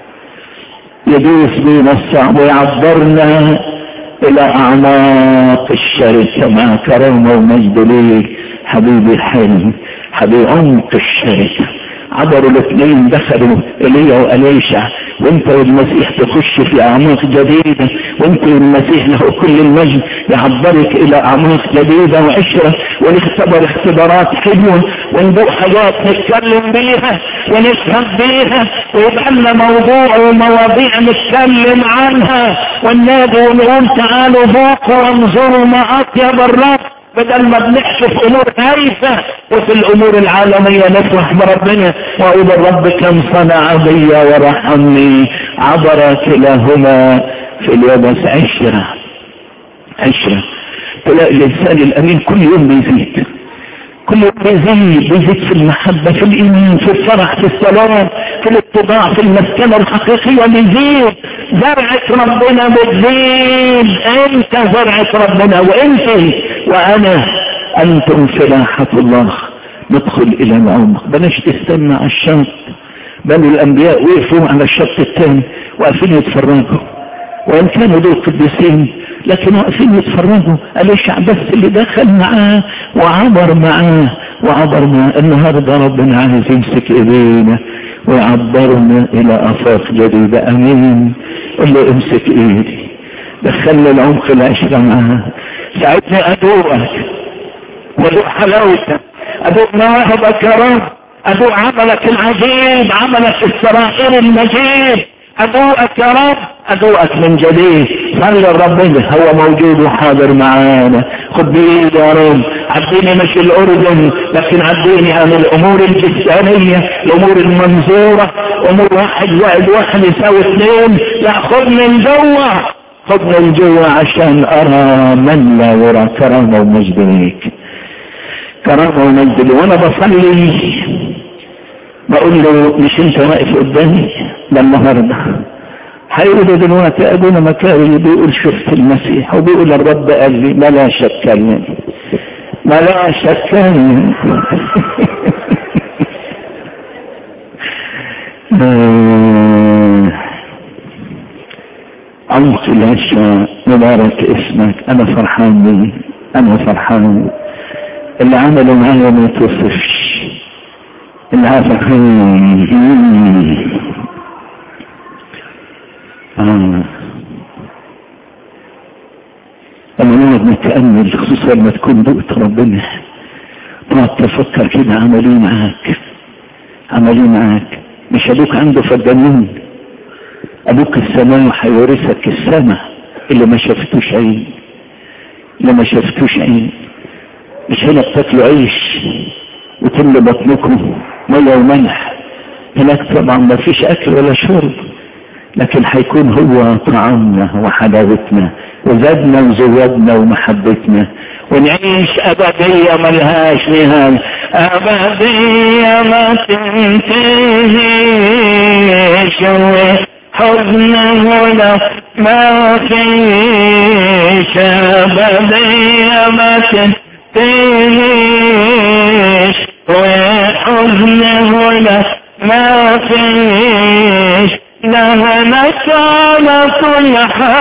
يدوس بينا الصعب ويعبرنا الى اعماق الشركة مع كرامة ومجد ليك حبيبي الحلم حبيب عمق الشركة عبروا الاثنين دخلوا ايليا واليشع وانت والمسيح تخش في اعماق جديدة وانت والمسيح له كل المجد يعبرك الى اعماق جديدة وعشرة ونختبر اختبارات حلوة وندوق حاجات نتكلم بيها ونفهم بيها ويبقى لنا موضوع ومواضيع نتكلم عنها والنادي ونقول تعالوا ذوقوا وانظروا ما اطيب الرب بدل ما بنحكي في امور هايفة وفي الامور العالمية نفرح بربنا واقول الرب كم صنع بي ورحمني عبر كلاهما في اليابس عشرة عشرة تلاقي الانسان الامين كل يوم بيزيد كل يوم بيزيد بيزيد في المحبة في الايمان في الفرح في السلام في الاتباع في المسكنة الحقيقية بيزيد زرعة ربنا بتزيد انت زرعة ربنا وانت وانا انتم فلاحة الله ندخل الى العمق بلاش تستنى على الشط بل الانبياء وقفوا على الشط الثاني واقفين يتفرجوا وان كانوا دول قديسين لكن واقفين يتفرجوا اليشع بس اللي دخل معاه وعبر معاه وعبر معاه النهارده ربنا عايز يمسك ايدينا ويعبرنا الى افاق جديده امين قل له امسك ايدي دخلنا العمق العشره معاه ساعدني ادوقك وادوق حلاوتك ادوق مواهبك يا رب ادوق عملك العجيب عملك السرائر المجيد ادوقك يا رب ادوقك من جديد صلي ربنا هو موجود وحاضر معانا خد بايدي يا رب عديني مش الاردن لكن عديني عن الامور الجسدانية الامور المنظورة امور واحد زائد واحد يساوي اثنين لا خد من جوه خد من جوه عشان ارى من لا يرى كرامة ومجد ليك كرامة ومجد لي وانا بصلي بقول له مش انت واقف قدامي ده النهارده هيقولوا دلوقتي ابونا مكاري بيقول شفت المسيح وبيقول الرب قال لي بلاش اتكلم بلاش اتكلم عمق العشاء مبارك اسمك انا فرحان بيه انا فرحان اللي عمله معايا ما يتوصفش اللي عارف آه. لما نقعد نتأمل خصوصا لما تكون دقت ربنا تقعد تفكر كده عمل ايه معاك عمل ايه معاك مش ابوك عنده فدانين ابوك السماء هيورثك السماء اللي ما شفتوش عين اللي ما شفتوش عين مش هنا بتاكلوا عيش وتملى بطنكم ميه وملح هناك طبعا ما فيش اكل ولا شرب لكن هيكون هو طعامنا وحلاوتنا وزادنا وزودنا ومحبتنا ونعيش أبدية ملهاش نهاية أبدية ما تنتهيش حزن هنا ما فيش أبدية ما تنتهيش وحزن هنا ما فيش لها نكال كل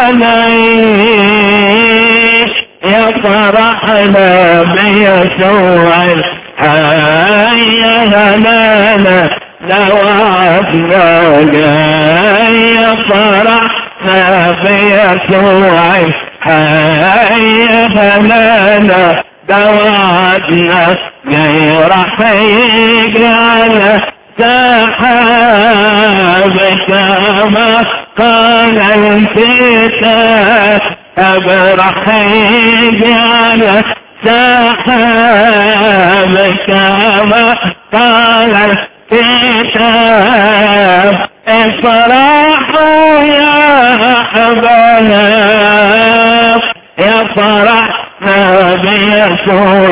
حنيش يا فرحنا بيسوع الحي هلانا لوعدنا جاي يا فرحنا بيسوع الحي هلانا لوعدنا جاي راح يجعلنا سحابك ما قال الكتاب أبرح على سحابك ما قال الكتاب افرحوا يا حبايب يا فرحنا بيسوع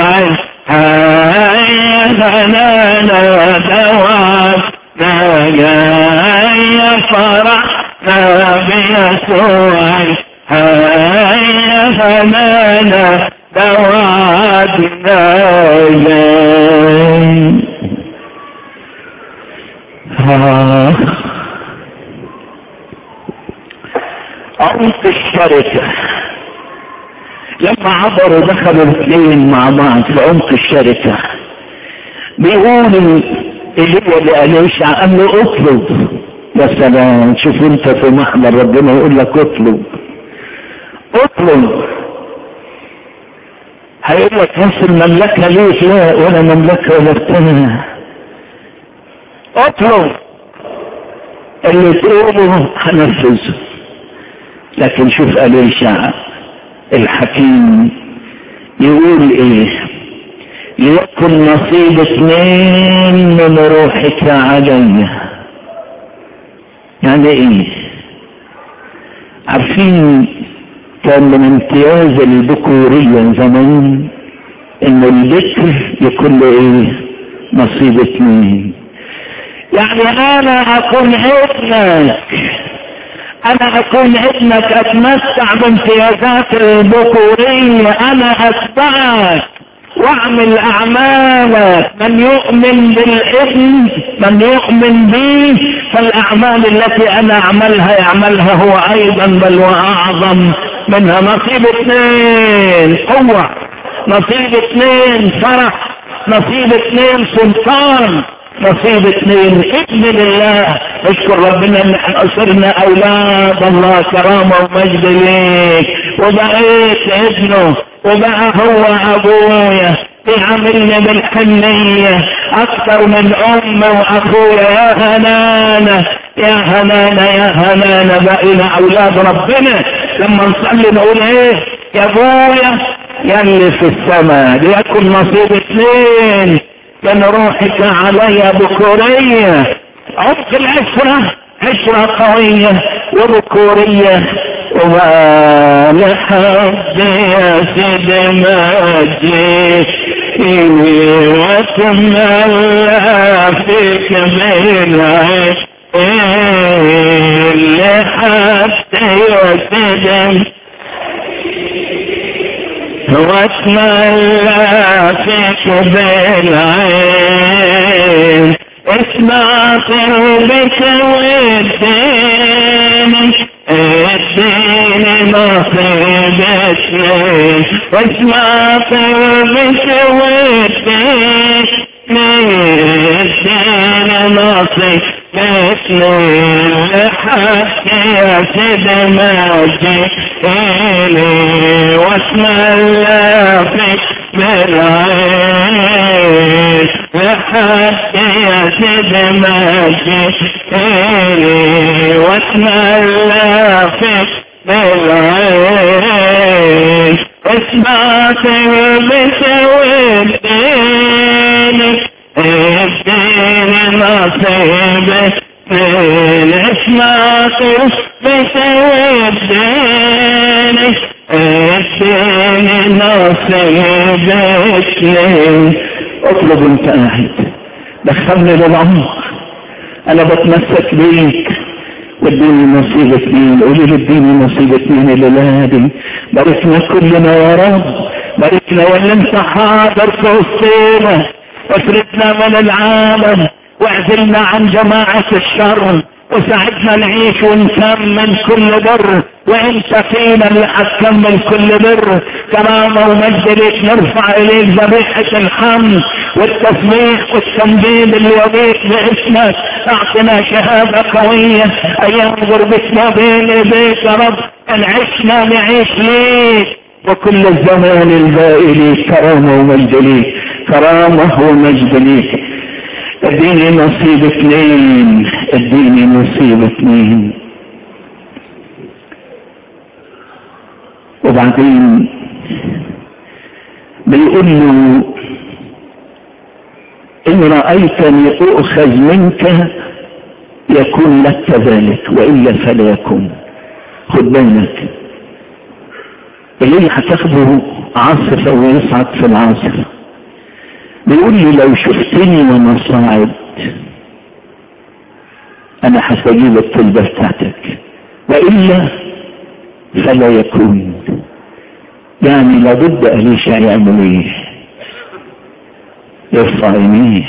هيا لنا دوام يا فرحنا بيسوع هيا لنا دوادنا عمق الشركة لما عبروا دخلوا الاثنين مع بعض في عمق الشركة بيقول ايليا لأليشع قال له اطلب يا سلام شوف انت في محضر ربنا يقول لك اطلب اطلب هيقول لك نفس المملكة ليش لا ولا مملكة ولا الثانية اطلب اللي تقوله هنفذه لكن شوف أليشع الحكيم يقول ايه ليكن نصيب اثنين من روحك علي يعني ايه عارفين كان من امتياز البكورية زمان ان البكر يكون له ايه نصيب اثنين يعني انا اكون ابنك انا اكون ابنك اتمتع بامتيازات البكورية انا اتبعك واعمل اعمالك من يؤمن بالابن من يؤمن بي فالاعمال التي انا اعملها يعملها هو ايضا بل واعظم منها نصيب اثنين قوة نصيب اثنين فرح نصيب اثنين سلطان نصيب اثنين ابن لله اشكر ربنا ان احنا صرنا اولاد الله كرامة ومجد ليك وبقيت ابنه وبقى هو ابويا يعاملني بالحنية اكثر من ام واخويا يا هنانة يا هنانة يا هنانة بقينا اولاد ربنا لما نصلي نقول ايه يا ابويا يا اللي في السماء ليكن نصيب اثنين كان روحك علي بكورية عمق العشرة عشرة قوية وبكورية وما لحد يا سيد مجيد وتملى فيك بالعين لحد يا سيد واتملى فيك بالعين اسمع قلبك والدين الدين ما نصيبتني واسمع قلبك وديني الدين نصيبتني لحق يا سيد مجيني واسمع الله فيك بالعين لحق يا سيد مجيني واسمع الله فيك بالعين اسمع قلبك وديني الدين نصيبك من اسمع قلبك وديني الدين نصيبك اطلب انت قاعد دخلني للعمق انا بتمسك بيك واديني نصيبة مين قولي لي اديني نصيبة مين الليلة دي باركنا كلنا يا رب باركنا واللي انت حاضر في وسطينا وافردنا من العالم واعزلنا عن جماعة الشر وساعدنا نعيش ونكمل كل بر وانت فينا اللي هتكمل كل بر كرامة ومجد ليك نرفع اليك ذبيحة الحمد والتسبيح والتمجيد اللي يضيق باسمك اعطنا شهادة قوية ايام غربتنا بين ايديك يا رب ان عشنا نعيش ليك وكل الزمان الباقي ليك كرامة ومجد ليك كرامة ومجد ليك اديني نصيب اثنين اديني نصيب اثنين وبعدين بيقول له ان رأيتني اؤخذ منك يكون لك كذلك والا فلا يكون خد بالك اللي هتاخده عاصفة ويصعد في العاصفة بيقول لي لو شفتني وانا صاعد انا هستجيب الطلبة بتاعتك والا فلا يكون يعني لابد اليشا يعمل ايه يرفع عينيه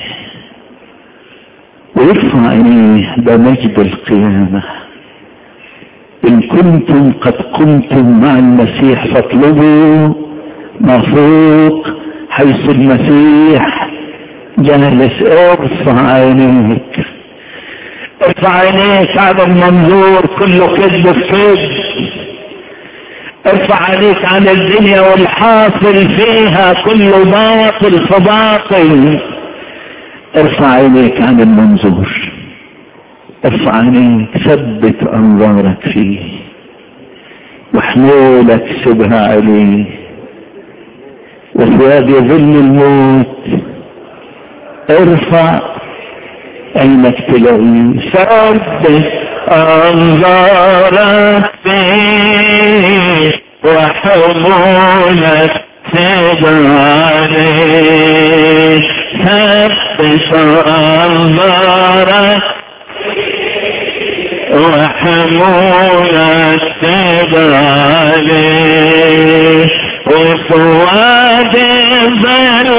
ويرفع عينيه ده مجد القيامة إن كنتم قد قمتم مع المسيح فاطلبوا ما فوق حيث المسيح جالس ارفع عينيك ارفع عينيك على المنظور كله كذب في كذب ارفع عليك عن الدنيا والحاصل فيها كله باطل فباطل ارفع عينيك عن المنظور ارفع عينيك ثبت انظارك فيه وحمولك سبها عليه وثياب ظل الموت ارفع عينك تلاقيه ثبت انظارك فيه وحمولك سبها عليه ثبت انظارك وحمولك سبها عليه وفواد ظل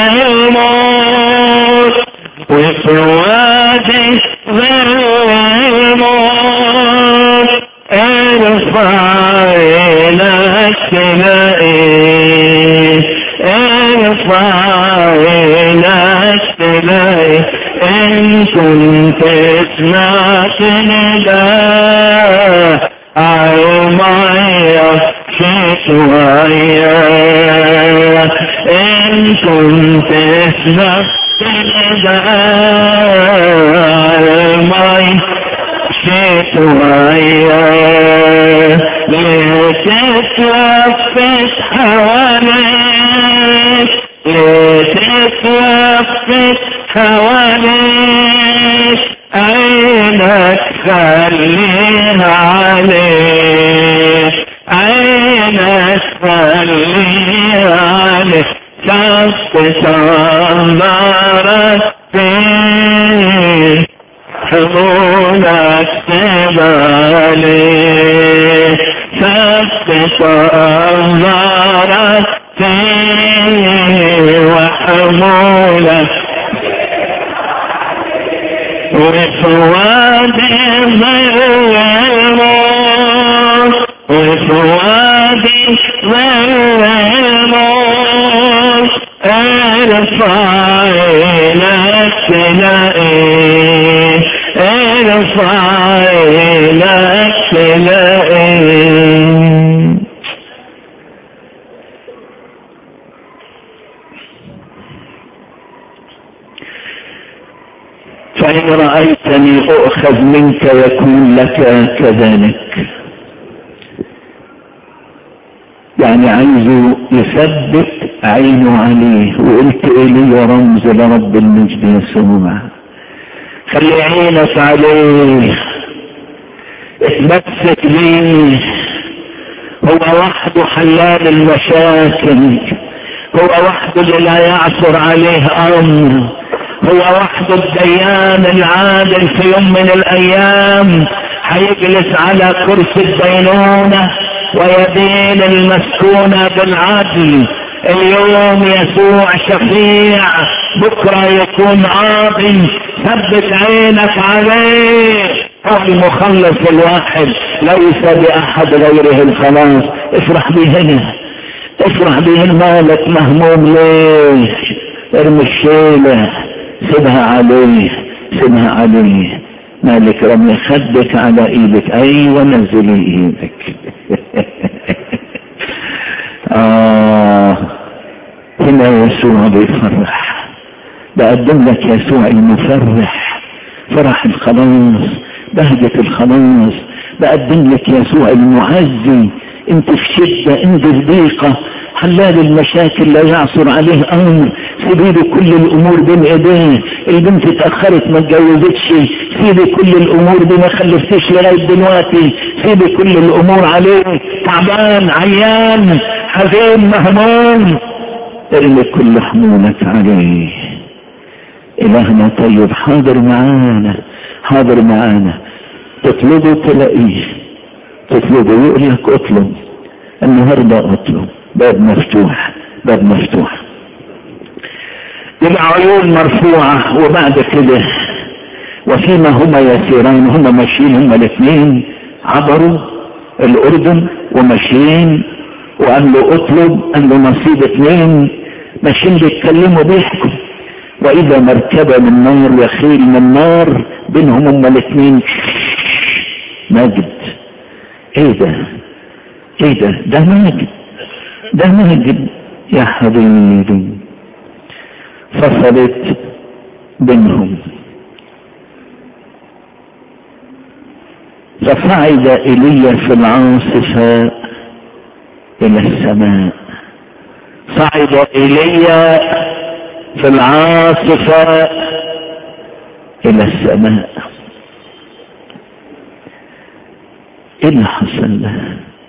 الموت وفواد ظل الموت ارفع عينك تلاقيه ارفع عينك تلاقيه ان كنت سمعت نداء عيني شوية إن كنت اسمك المي شوية لتتلفت حواليك لتتلفت حواليك عينك خليها عليك عينك خليها عليك ثبت انظارك فيه حمولك تبالي ثبت انظارك فيه وحمولك وفواد ظل الموت وفواد ارفع عينك تلاقيه ارفع عينك تلاقيه فإن رأيتني أؤخذ منك يكون لك كذلك يعني عايزه يثبت عينه عليه وقلت إلي رمز لرب المجد يسوع خلي عينك عليه اتمسك بيه هو وحده حلال المشاكل هو وحده اللي لا يعثر عليه امر هو وحده الديان العادل في يوم من الايام هيجلس على كرسي الدينونه ويدين المسكونة بالعدل اليوم يسوع شفيع بكرة يكون عاطل ثبت عينك عليه هو المخلص الواحد ليس بأحد غيره الخلاص افرح به هنا افرح به مالك مهموم ليه ارمي الشيلة سيبها عليه سيبها عليه مالك رمي خدك على ايدك ايوه نزلي ايدك آه هنا يسوع بيفرح بقدم لك يسوع المفرح فرح الخلاص بهجة الخلاص بقدم لك يسوع المعزي انت في شدة انت في ضيقة حلال المشاكل لا يعصر عليه امر سيبي كل الامور بين ايديه البنت اتاخرت ما اتجوزتش سيبي كل الامور دي ما خلفتش لغايه دلوقتي سيبي كل الامور عليه تعبان عيان حزين مهموم ارمي كل حمولك عليه الهنا طيب حاضر معانا حاضر معانا تطلبه تلاقيه تطلبه يقول لك اطلب النهارده اطلب باب مفتوح باب مفتوح يبقى عيون مرفوعة وبعد كده وفيما هما يسيران هما ماشيين هما الاثنين عبروا الاردن وماشيين وقال له اطلب قال له نصيب اثنين ماشيين بيتكلموا بيحكوا واذا مركبة من نار وخيل من نار بينهم هما الاثنين ماجد ايه ده ايه ده ده ماجد ده ماجد يا حبيبي فصلت بينهم فصعد ايليا في العاصفة الى السماء صعد ايليا في العاصفة الى السماء ايه اللي حصل له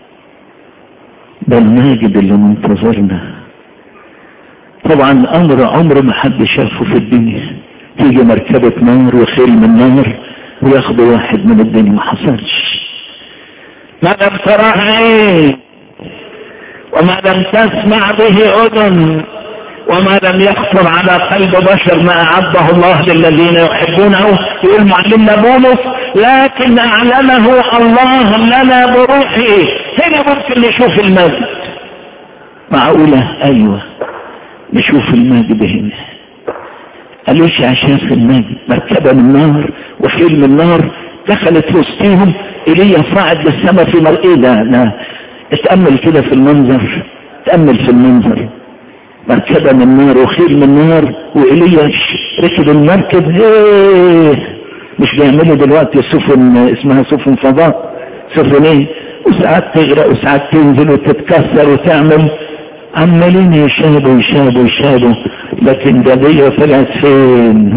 ده الماجد اللي منتظرنا طبعا امر عمر ما حد شافه في الدنيا تيجي مركبة نار وخيل من نار وياخدوا واحد من الدنيا ما حصلش ما لم تره عين وما لم تسمع به اذن وما لم يخطر على قلب بشر ما اعده الله للذين يحبونه يقول معلمنا بولس لكن اعلمه الله لنا بروحه هنا ممكن نشوف المجد معقولة ايوه نشوف المجد هنا قالوش عشان في المجد مركبة من نار وخيل من نار دخلت وسطيهم ايليا صعد للسماء في مرئي ده لا اتأمل كده في المنظر اتأمل في المنظر مركبة من نار وخيل من نار وإيليا ركب المركب ايه مش بيعملوا دلوقتي سفن اسمها سفن فضاء سفن ايه وساعات تغرق وساعات تنزل وتتكسر وتعمل عمالين يشابوا يشابوا يشابوا لكن ده دي طلعت فين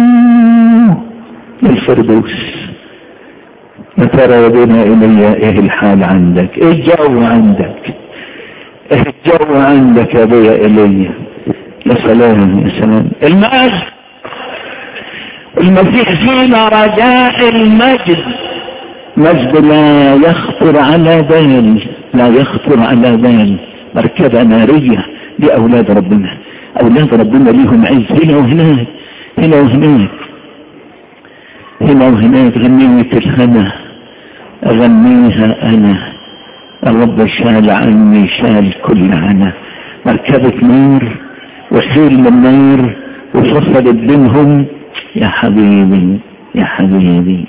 الفردوس يا ترى يا بنا إلي ايه الحال عندك ايه الجو عندك ايه الجو عندك يا بيا إلي يا سلام يا سلام المجد المسيح فينا رجاء المجد مجد لا يخطر على بال لا يخطر على بال مركبة نارية دي أولاد ربنا أولاد ربنا ليهم عز هنا وهناك هنا وهناك هنا وهناك غنية الهنا أغنيها أنا الرب شال عني شال كل عنا مركبة نار وخيل من نار وفصلت بينهم يا حبيبي يا حبيبي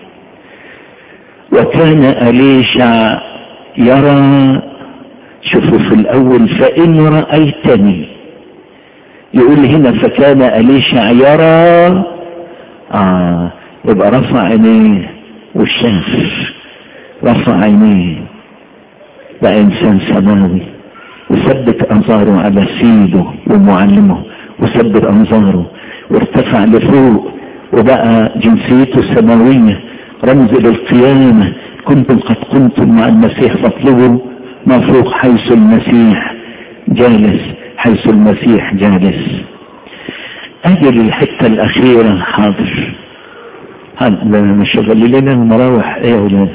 وكان أليشع يرى شوفوا في الأول فإن رأيتني يقول هنا فكان أليشع يرى آه يبقى رفع عينيه والشاف رفع عينيه بقى إنسان سماوي وثبت أنظاره على سيده ومعلمه وثبت أنظاره وارتفع لفوق وبقى جنسيته سماوية رمز للقيامة كنتم قد كنتم مع المسيح فاطلبوا ما فوق حيث المسيح جالس حيث المسيح جالس اجل الحتة الاخيرة حاضر هذا مش لنا المراوح ايه يا ولاد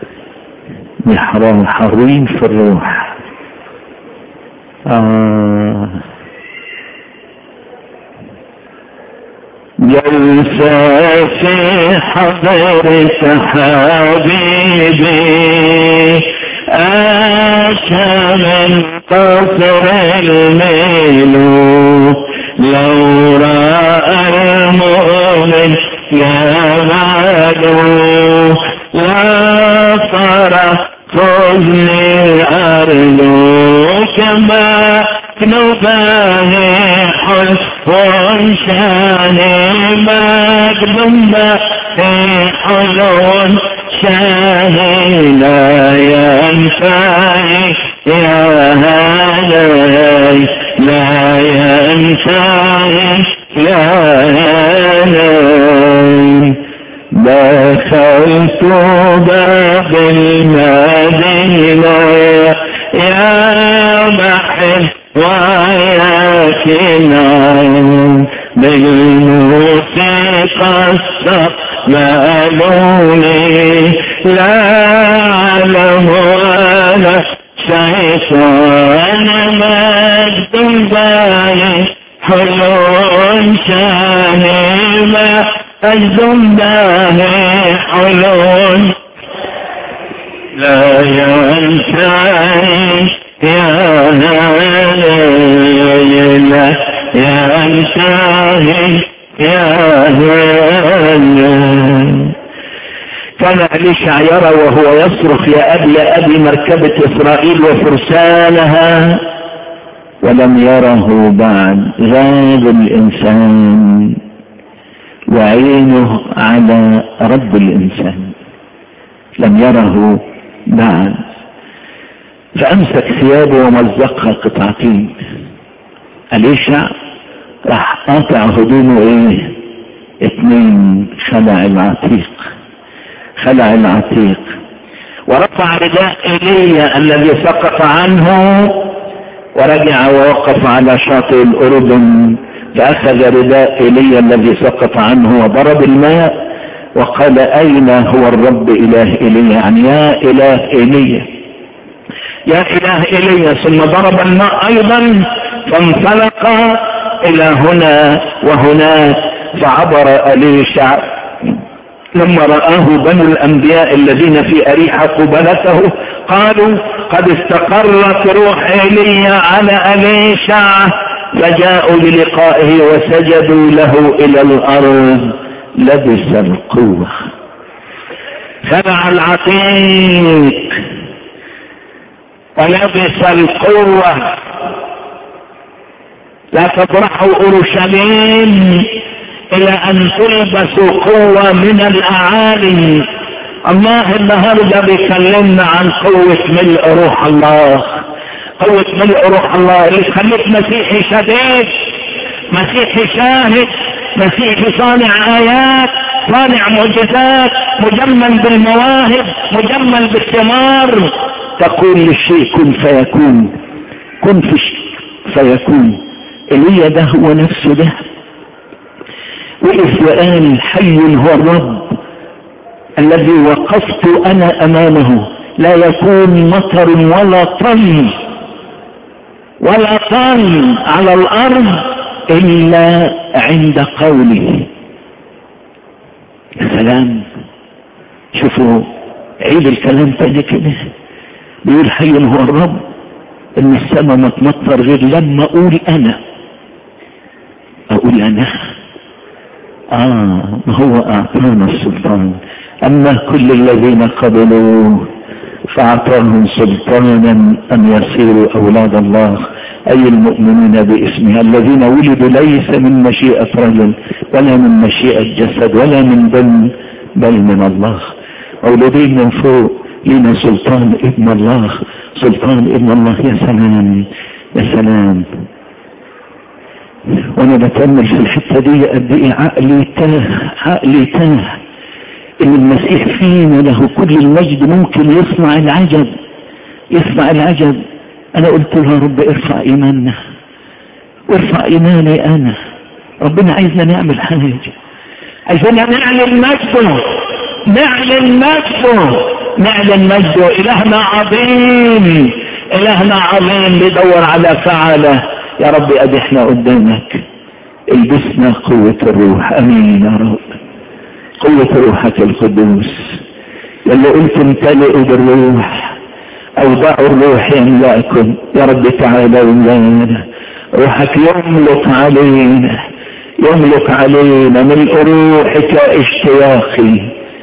حرام حاضرين في الروح آه جلسة في حضرة حبيبي آشى من قصر الميلو لو رأى المؤمن جماله لا فرح حزني أرجو كما نباه حسن شاني مقدم في حلون شاني لا ينفعي يا هلاي لا ينفعي يا هلاي دخلت باب المدينة يا محب وياكنا بالموسيقى استقبلوني لا أعلم أنا شيطان مجد باي حلون شاهمة الزنباه حلون لا ينساني يا هلا يا انساني يا هلا كان أليشع يرى وهو يصرخ يا أبي يا أبي مركبة إسرائيل وفرسانها ولم يره بعد غاب الإنسان وعينه على رب الإنسان لم يره بعد فأمسك ثيابه ومزقها قطعتين أليشع راح قاطع هدومه ايه اتنين خلع العتيق خلع العتيق ورفع رداء ايليا الذي سقط عنه ورجع ووقف على شاطئ الاردن فاخذ رداء ايليا الذي سقط عنه وضرب الماء وقال اين هو الرب اله ايليا يعني يا اله ايليا يا اله ايليا ثم ضرب الماء ايضا فانطلق الى هنا وهناك فعبر اليشع لما رآه بنو الأنبياء الذين في أريحة قبلته قالوا قد استقرت روح ايليا على أليشع فجاءوا للقائه وسجدوا له إلى الأرض لبس القوة خلع العتيق ولبس القوة لا تطرحوا أورشليم الى ان تلبسوا قوة من الاعالي الله النهاردة بيكلمنا عن قوة ملء روح الله قوة ملء روح الله اللي تخليك مسيحي شديد مسيحي شاهد مسيحي صانع ايات صانع معجزات مجمل بالمواهب مجمل بالثمار تقول للشيء كن فيكون كن في فيكون ايليا ده هو نفسه ده وقف وقال حي هو الرب الذي وقفت انا امامه لا يكون مطر ولا طل ولا طل على الارض الا عند قوله يا سلام شوفوا عيد الكلام تاني كده بيقول حي هو الرب ان السماء ما تمطر غير لما اقول انا لنا آه ما هو أعطانا السلطان أما كل الذين قبلوا فأعطاهم سلطانا أن يصيروا أولاد الله أي المؤمنين باسمه الذين ولدوا ليس من مشيئة رجل ولا من مشيئة جسد ولا من دم بل من الله مولودين من فوق لنا سلطان ابن الله سلطان ابن الله يا سلام يا سلام وانا بتأمل في الحتة دي قد ايه عقلي تاه عقلي تاه ان المسيح فينا له كل المجد ممكن يصنع العجب يصنع العجب انا قلت له يا رب ارفع ايماننا وارفع ايماني انا ربنا عايزنا نعمل حاجة عايزنا نعلن مجده نعلن مجده نعلن مجده الهنا عظيم الهنا عظيم بيدور على فعله يا رب ادي احنا قدامك البسنا قوة الروح امين يا رب قوة روحك القدوس يلي قلت امتلئوا بالروح اوضعوا الروح يملأكم يا رب تعالى وملانا روحك يملك علينا يملك علينا من روحك اشتياقي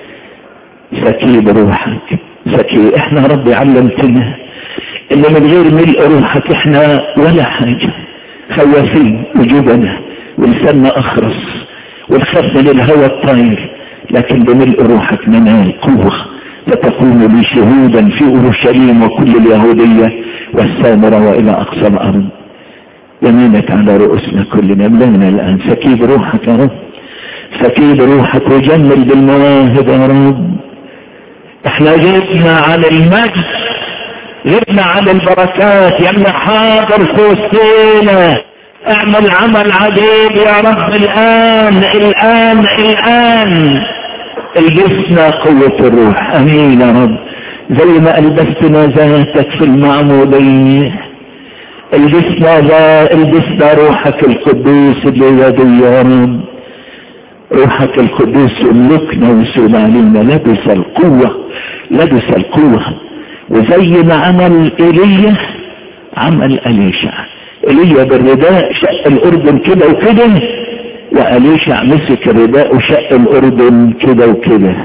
زكي بروحك زكي احنا ربي علمتنا ان من غير ملء روحك احنا ولا حاجة خوافين وجوبنا ولساننا اخرس والخف من الهوى الطاير لكن بملء روحك ننال قوة فتكون لي شهودا في اورشليم وكل اليهودية والسامرة والى اقصى الارض يمينك على رؤوسنا كلنا املانا الان سكيب روحك يا رب سكيب روحك وجمل بالمواهب يا رب احنا غبنا عن المجد غبنا عن البركات يا حاضر في وسطينا اعمل عمل عجيب يا رب الان الان الان البسنا قوة الروح امين يا رب زي ما البستنا ذاتك في المعمودية البسنا ذا البسنا روحك القدوس اللي يدي يا رب روحك القدوس يملكنا ويسود علينا لبس القوة لبس القوة وزي ما عمل ايليا عمل اليشع ايليا بالرداء شق الاردن كده وكده واليشع مسك الرداء وشق الاردن كده وكده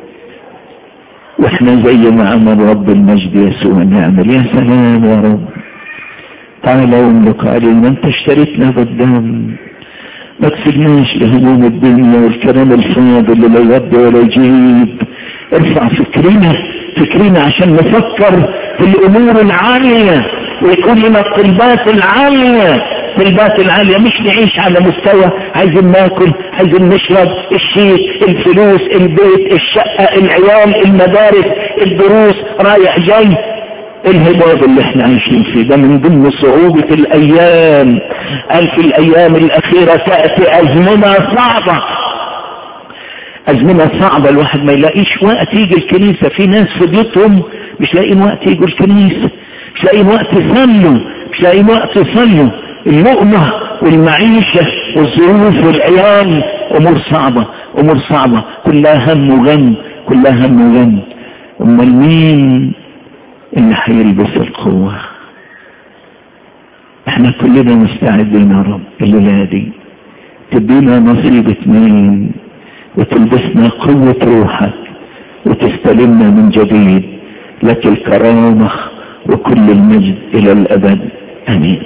واحنا زي ما عمل رب المجد يسوع نعمل يا سلام يا رب تعالى واملك علينا انت اشتريتنا بالدم ما تسجناش لهموم الدنيا والكلام الفاضي اللي لا يرد ولا يجيب ارفع فكرنا فكرنا عشان نفكر في الامور العالية ويكون لنا الطلبات العالية الطلبات العالية مش نعيش على مستوى عايزين ناكل عايزين نشرب الشيك الفلوس البيت الشقة العيال المدارس الدروس رايح جاي الهباب اللي احنا عايشين فيه ده من ضمن صعوبة الايام قال في الايام الاخيرة تأتي ازمنة صعبة ازمنة صعبة الواحد ما يلاقيش وقت يجي الكنيسة في ناس في بيوتهم مش لاقيين وقت يجوا الكنيسة مش لاقيين وقت يصلوا مش لاقيين وقت يصلوا اللقمة والمعيشة والظروف والعيال امور صعبة امور صعبة كلها هم وغم كلها هم وغم امال مين اللي هيلبس القوة احنا كلنا مستعدين يا رب الليلة دي تدينا نصيب اتنين وتلبسنا قوة روحك وتستلمنا من جديد لك الكرامة وكل المجد الى الابد امين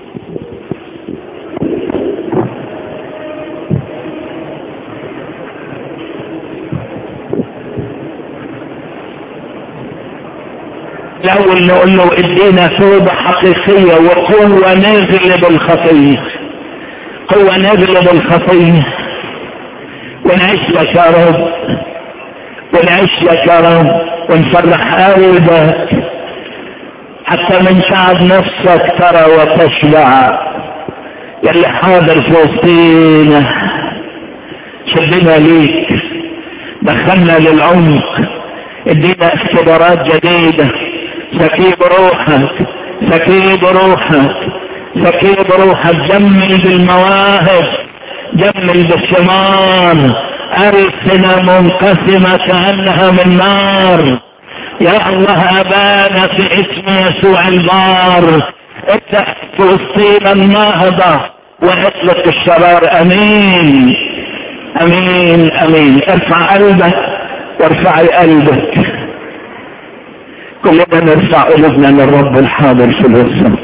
الاول نقول له ادينا توبة حقيقية وقوة نغلب الخطية قوة نغلب الخطية ونعيش لك يا رب ونعيش لك يا رب ونفرح قلبك حتى من تعب نفسك ترى وتشبع يلي حاضر في وسطينا شدنا ليك دخلنا للعمق ادينا اختبارات جديده سكيب روحك سكيب روحك سكيب روحك جمل بالمواهب جمل بالثمار ألسنة منقسمة كأنها من نار يا الله أبانا في اسم يسوع البار افتح في وسطينا النهضة واطلق الشرار امين امين امين ارفع قلبك وارفعي قلبك كلنا نرفع قلوبنا للرب الحاضر في الوسط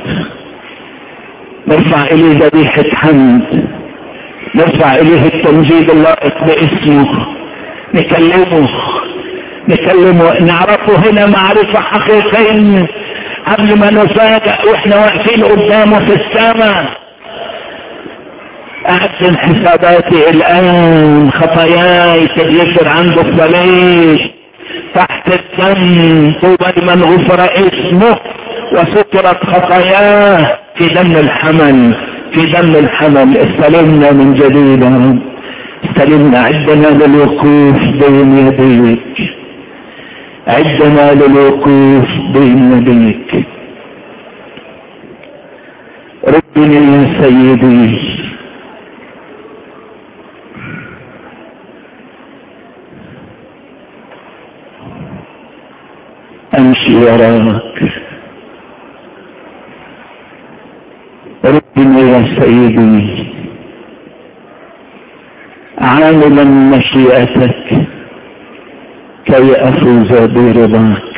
نرفع اليه ذبيحة حمد نرفع اليه التمجيد اللائق باسمه نكلمه نكلمه نعرفه هنا معرفة حقيقية قبل ما نفاجأ واحنا واقفين قدامه في السماء احسن حساباتي الان خطاياي تغير عنده فليش تحت الدم طوبى لمن غفر اسمه وسترت خطاياه في دم الحمل في دم الحمل استلمنا من جديد استلمنا عدنا للوقوف بين يديك عدنا للوقوف بين يديك ردني يا سيدي امشي وراك ردني يا سيدي عاملا مشيئتك كي افوز برضاك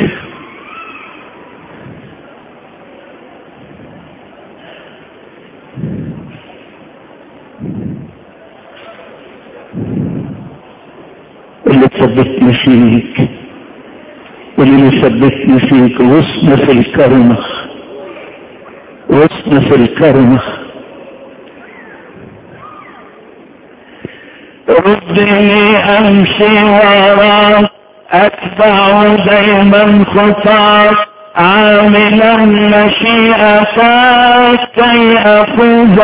اللي ثبتني فيك واللي ثبتني فيك غصن في الكرمة غصن في الكرمة ردني امشي وراك اتبع دايما خطاك عاملا مشيئتك كي افوز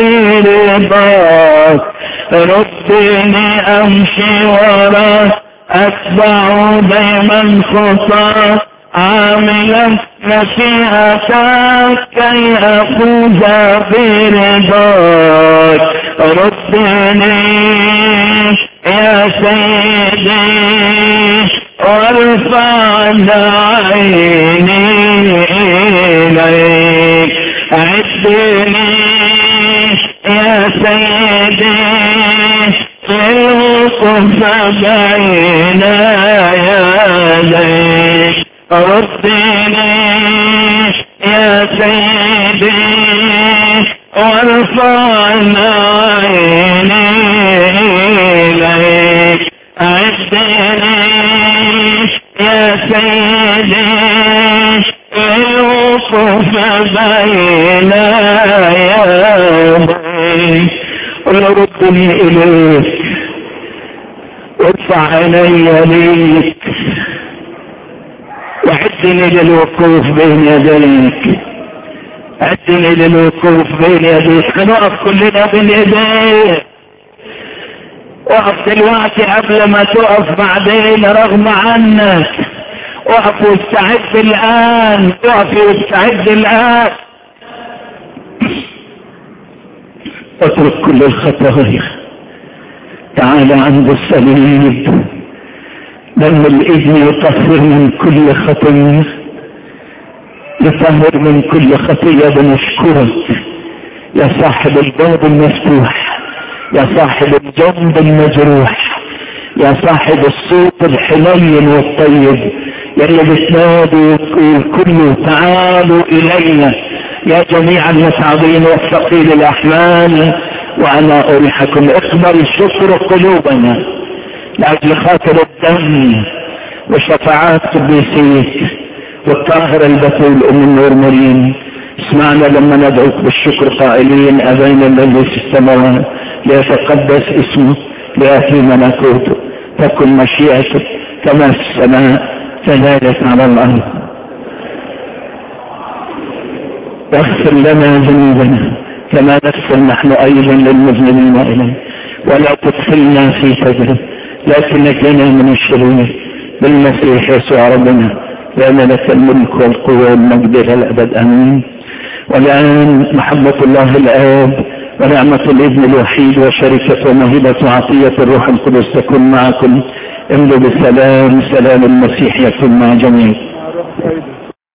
برضاك ردني امشي وراك اتبع دايما خطاك عاملا مشيئتك كي افوز برضاك ردني يا سيدي وارفع عيني اليك عدني يا سيدي للوقوف بين يديك ردني يا سيدي وارفع عيني اليك عدني يا سيدي الوقوف بين يديك قل ردني اليك وادفع عيني ليك وعدني للوقوف بين يديك عدني للوقوف بين يديك هنقف كلنا بين يديك اقف دلوقتي قبل ما تقف بعدين رغم عنك اقف واستعد الان اقف واستعد الان اترك كل الخطايا تعال عند الصليب دم الابن يطهر من كل خطيه يطهر من كل خطيه بنشكرك يا صاحب الباب المفتوح يا صاحب الجنب المجروح يا صاحب الصوت الحنين والطيب يا اللي بتنادي وتقول كله تعالوا الينا يا جميع المتعبين والثقيل الاحمال وانا اريحكم اقبل شكر قلوبنا لاجل خاطر الدم وشفاعات قديسيك والطاهر البتول ام النور مريم اسمعنا لما ندعوك بالشكر قائلين ابينا الذي في السماوات ليتقدس اسمه لياتي ملكوته تكن مشيئته كما في السماء كذلك على الارض واغفر لنا ذنوبنا كما نغفر نحن ايضا للمذنبين اليه ولا تدخلنا في تجربه لكن نجنا من الشرير بالمسيح يسوع ربنا لان لك الملك والقوه والمجد الى الابد امين والان محبه الله الاب ونعمة الابن الوحيد وشركة ومهبة وعطية الروح القدس تكون معكم امضوا بالسلام سلام المسيح يكون مع جميع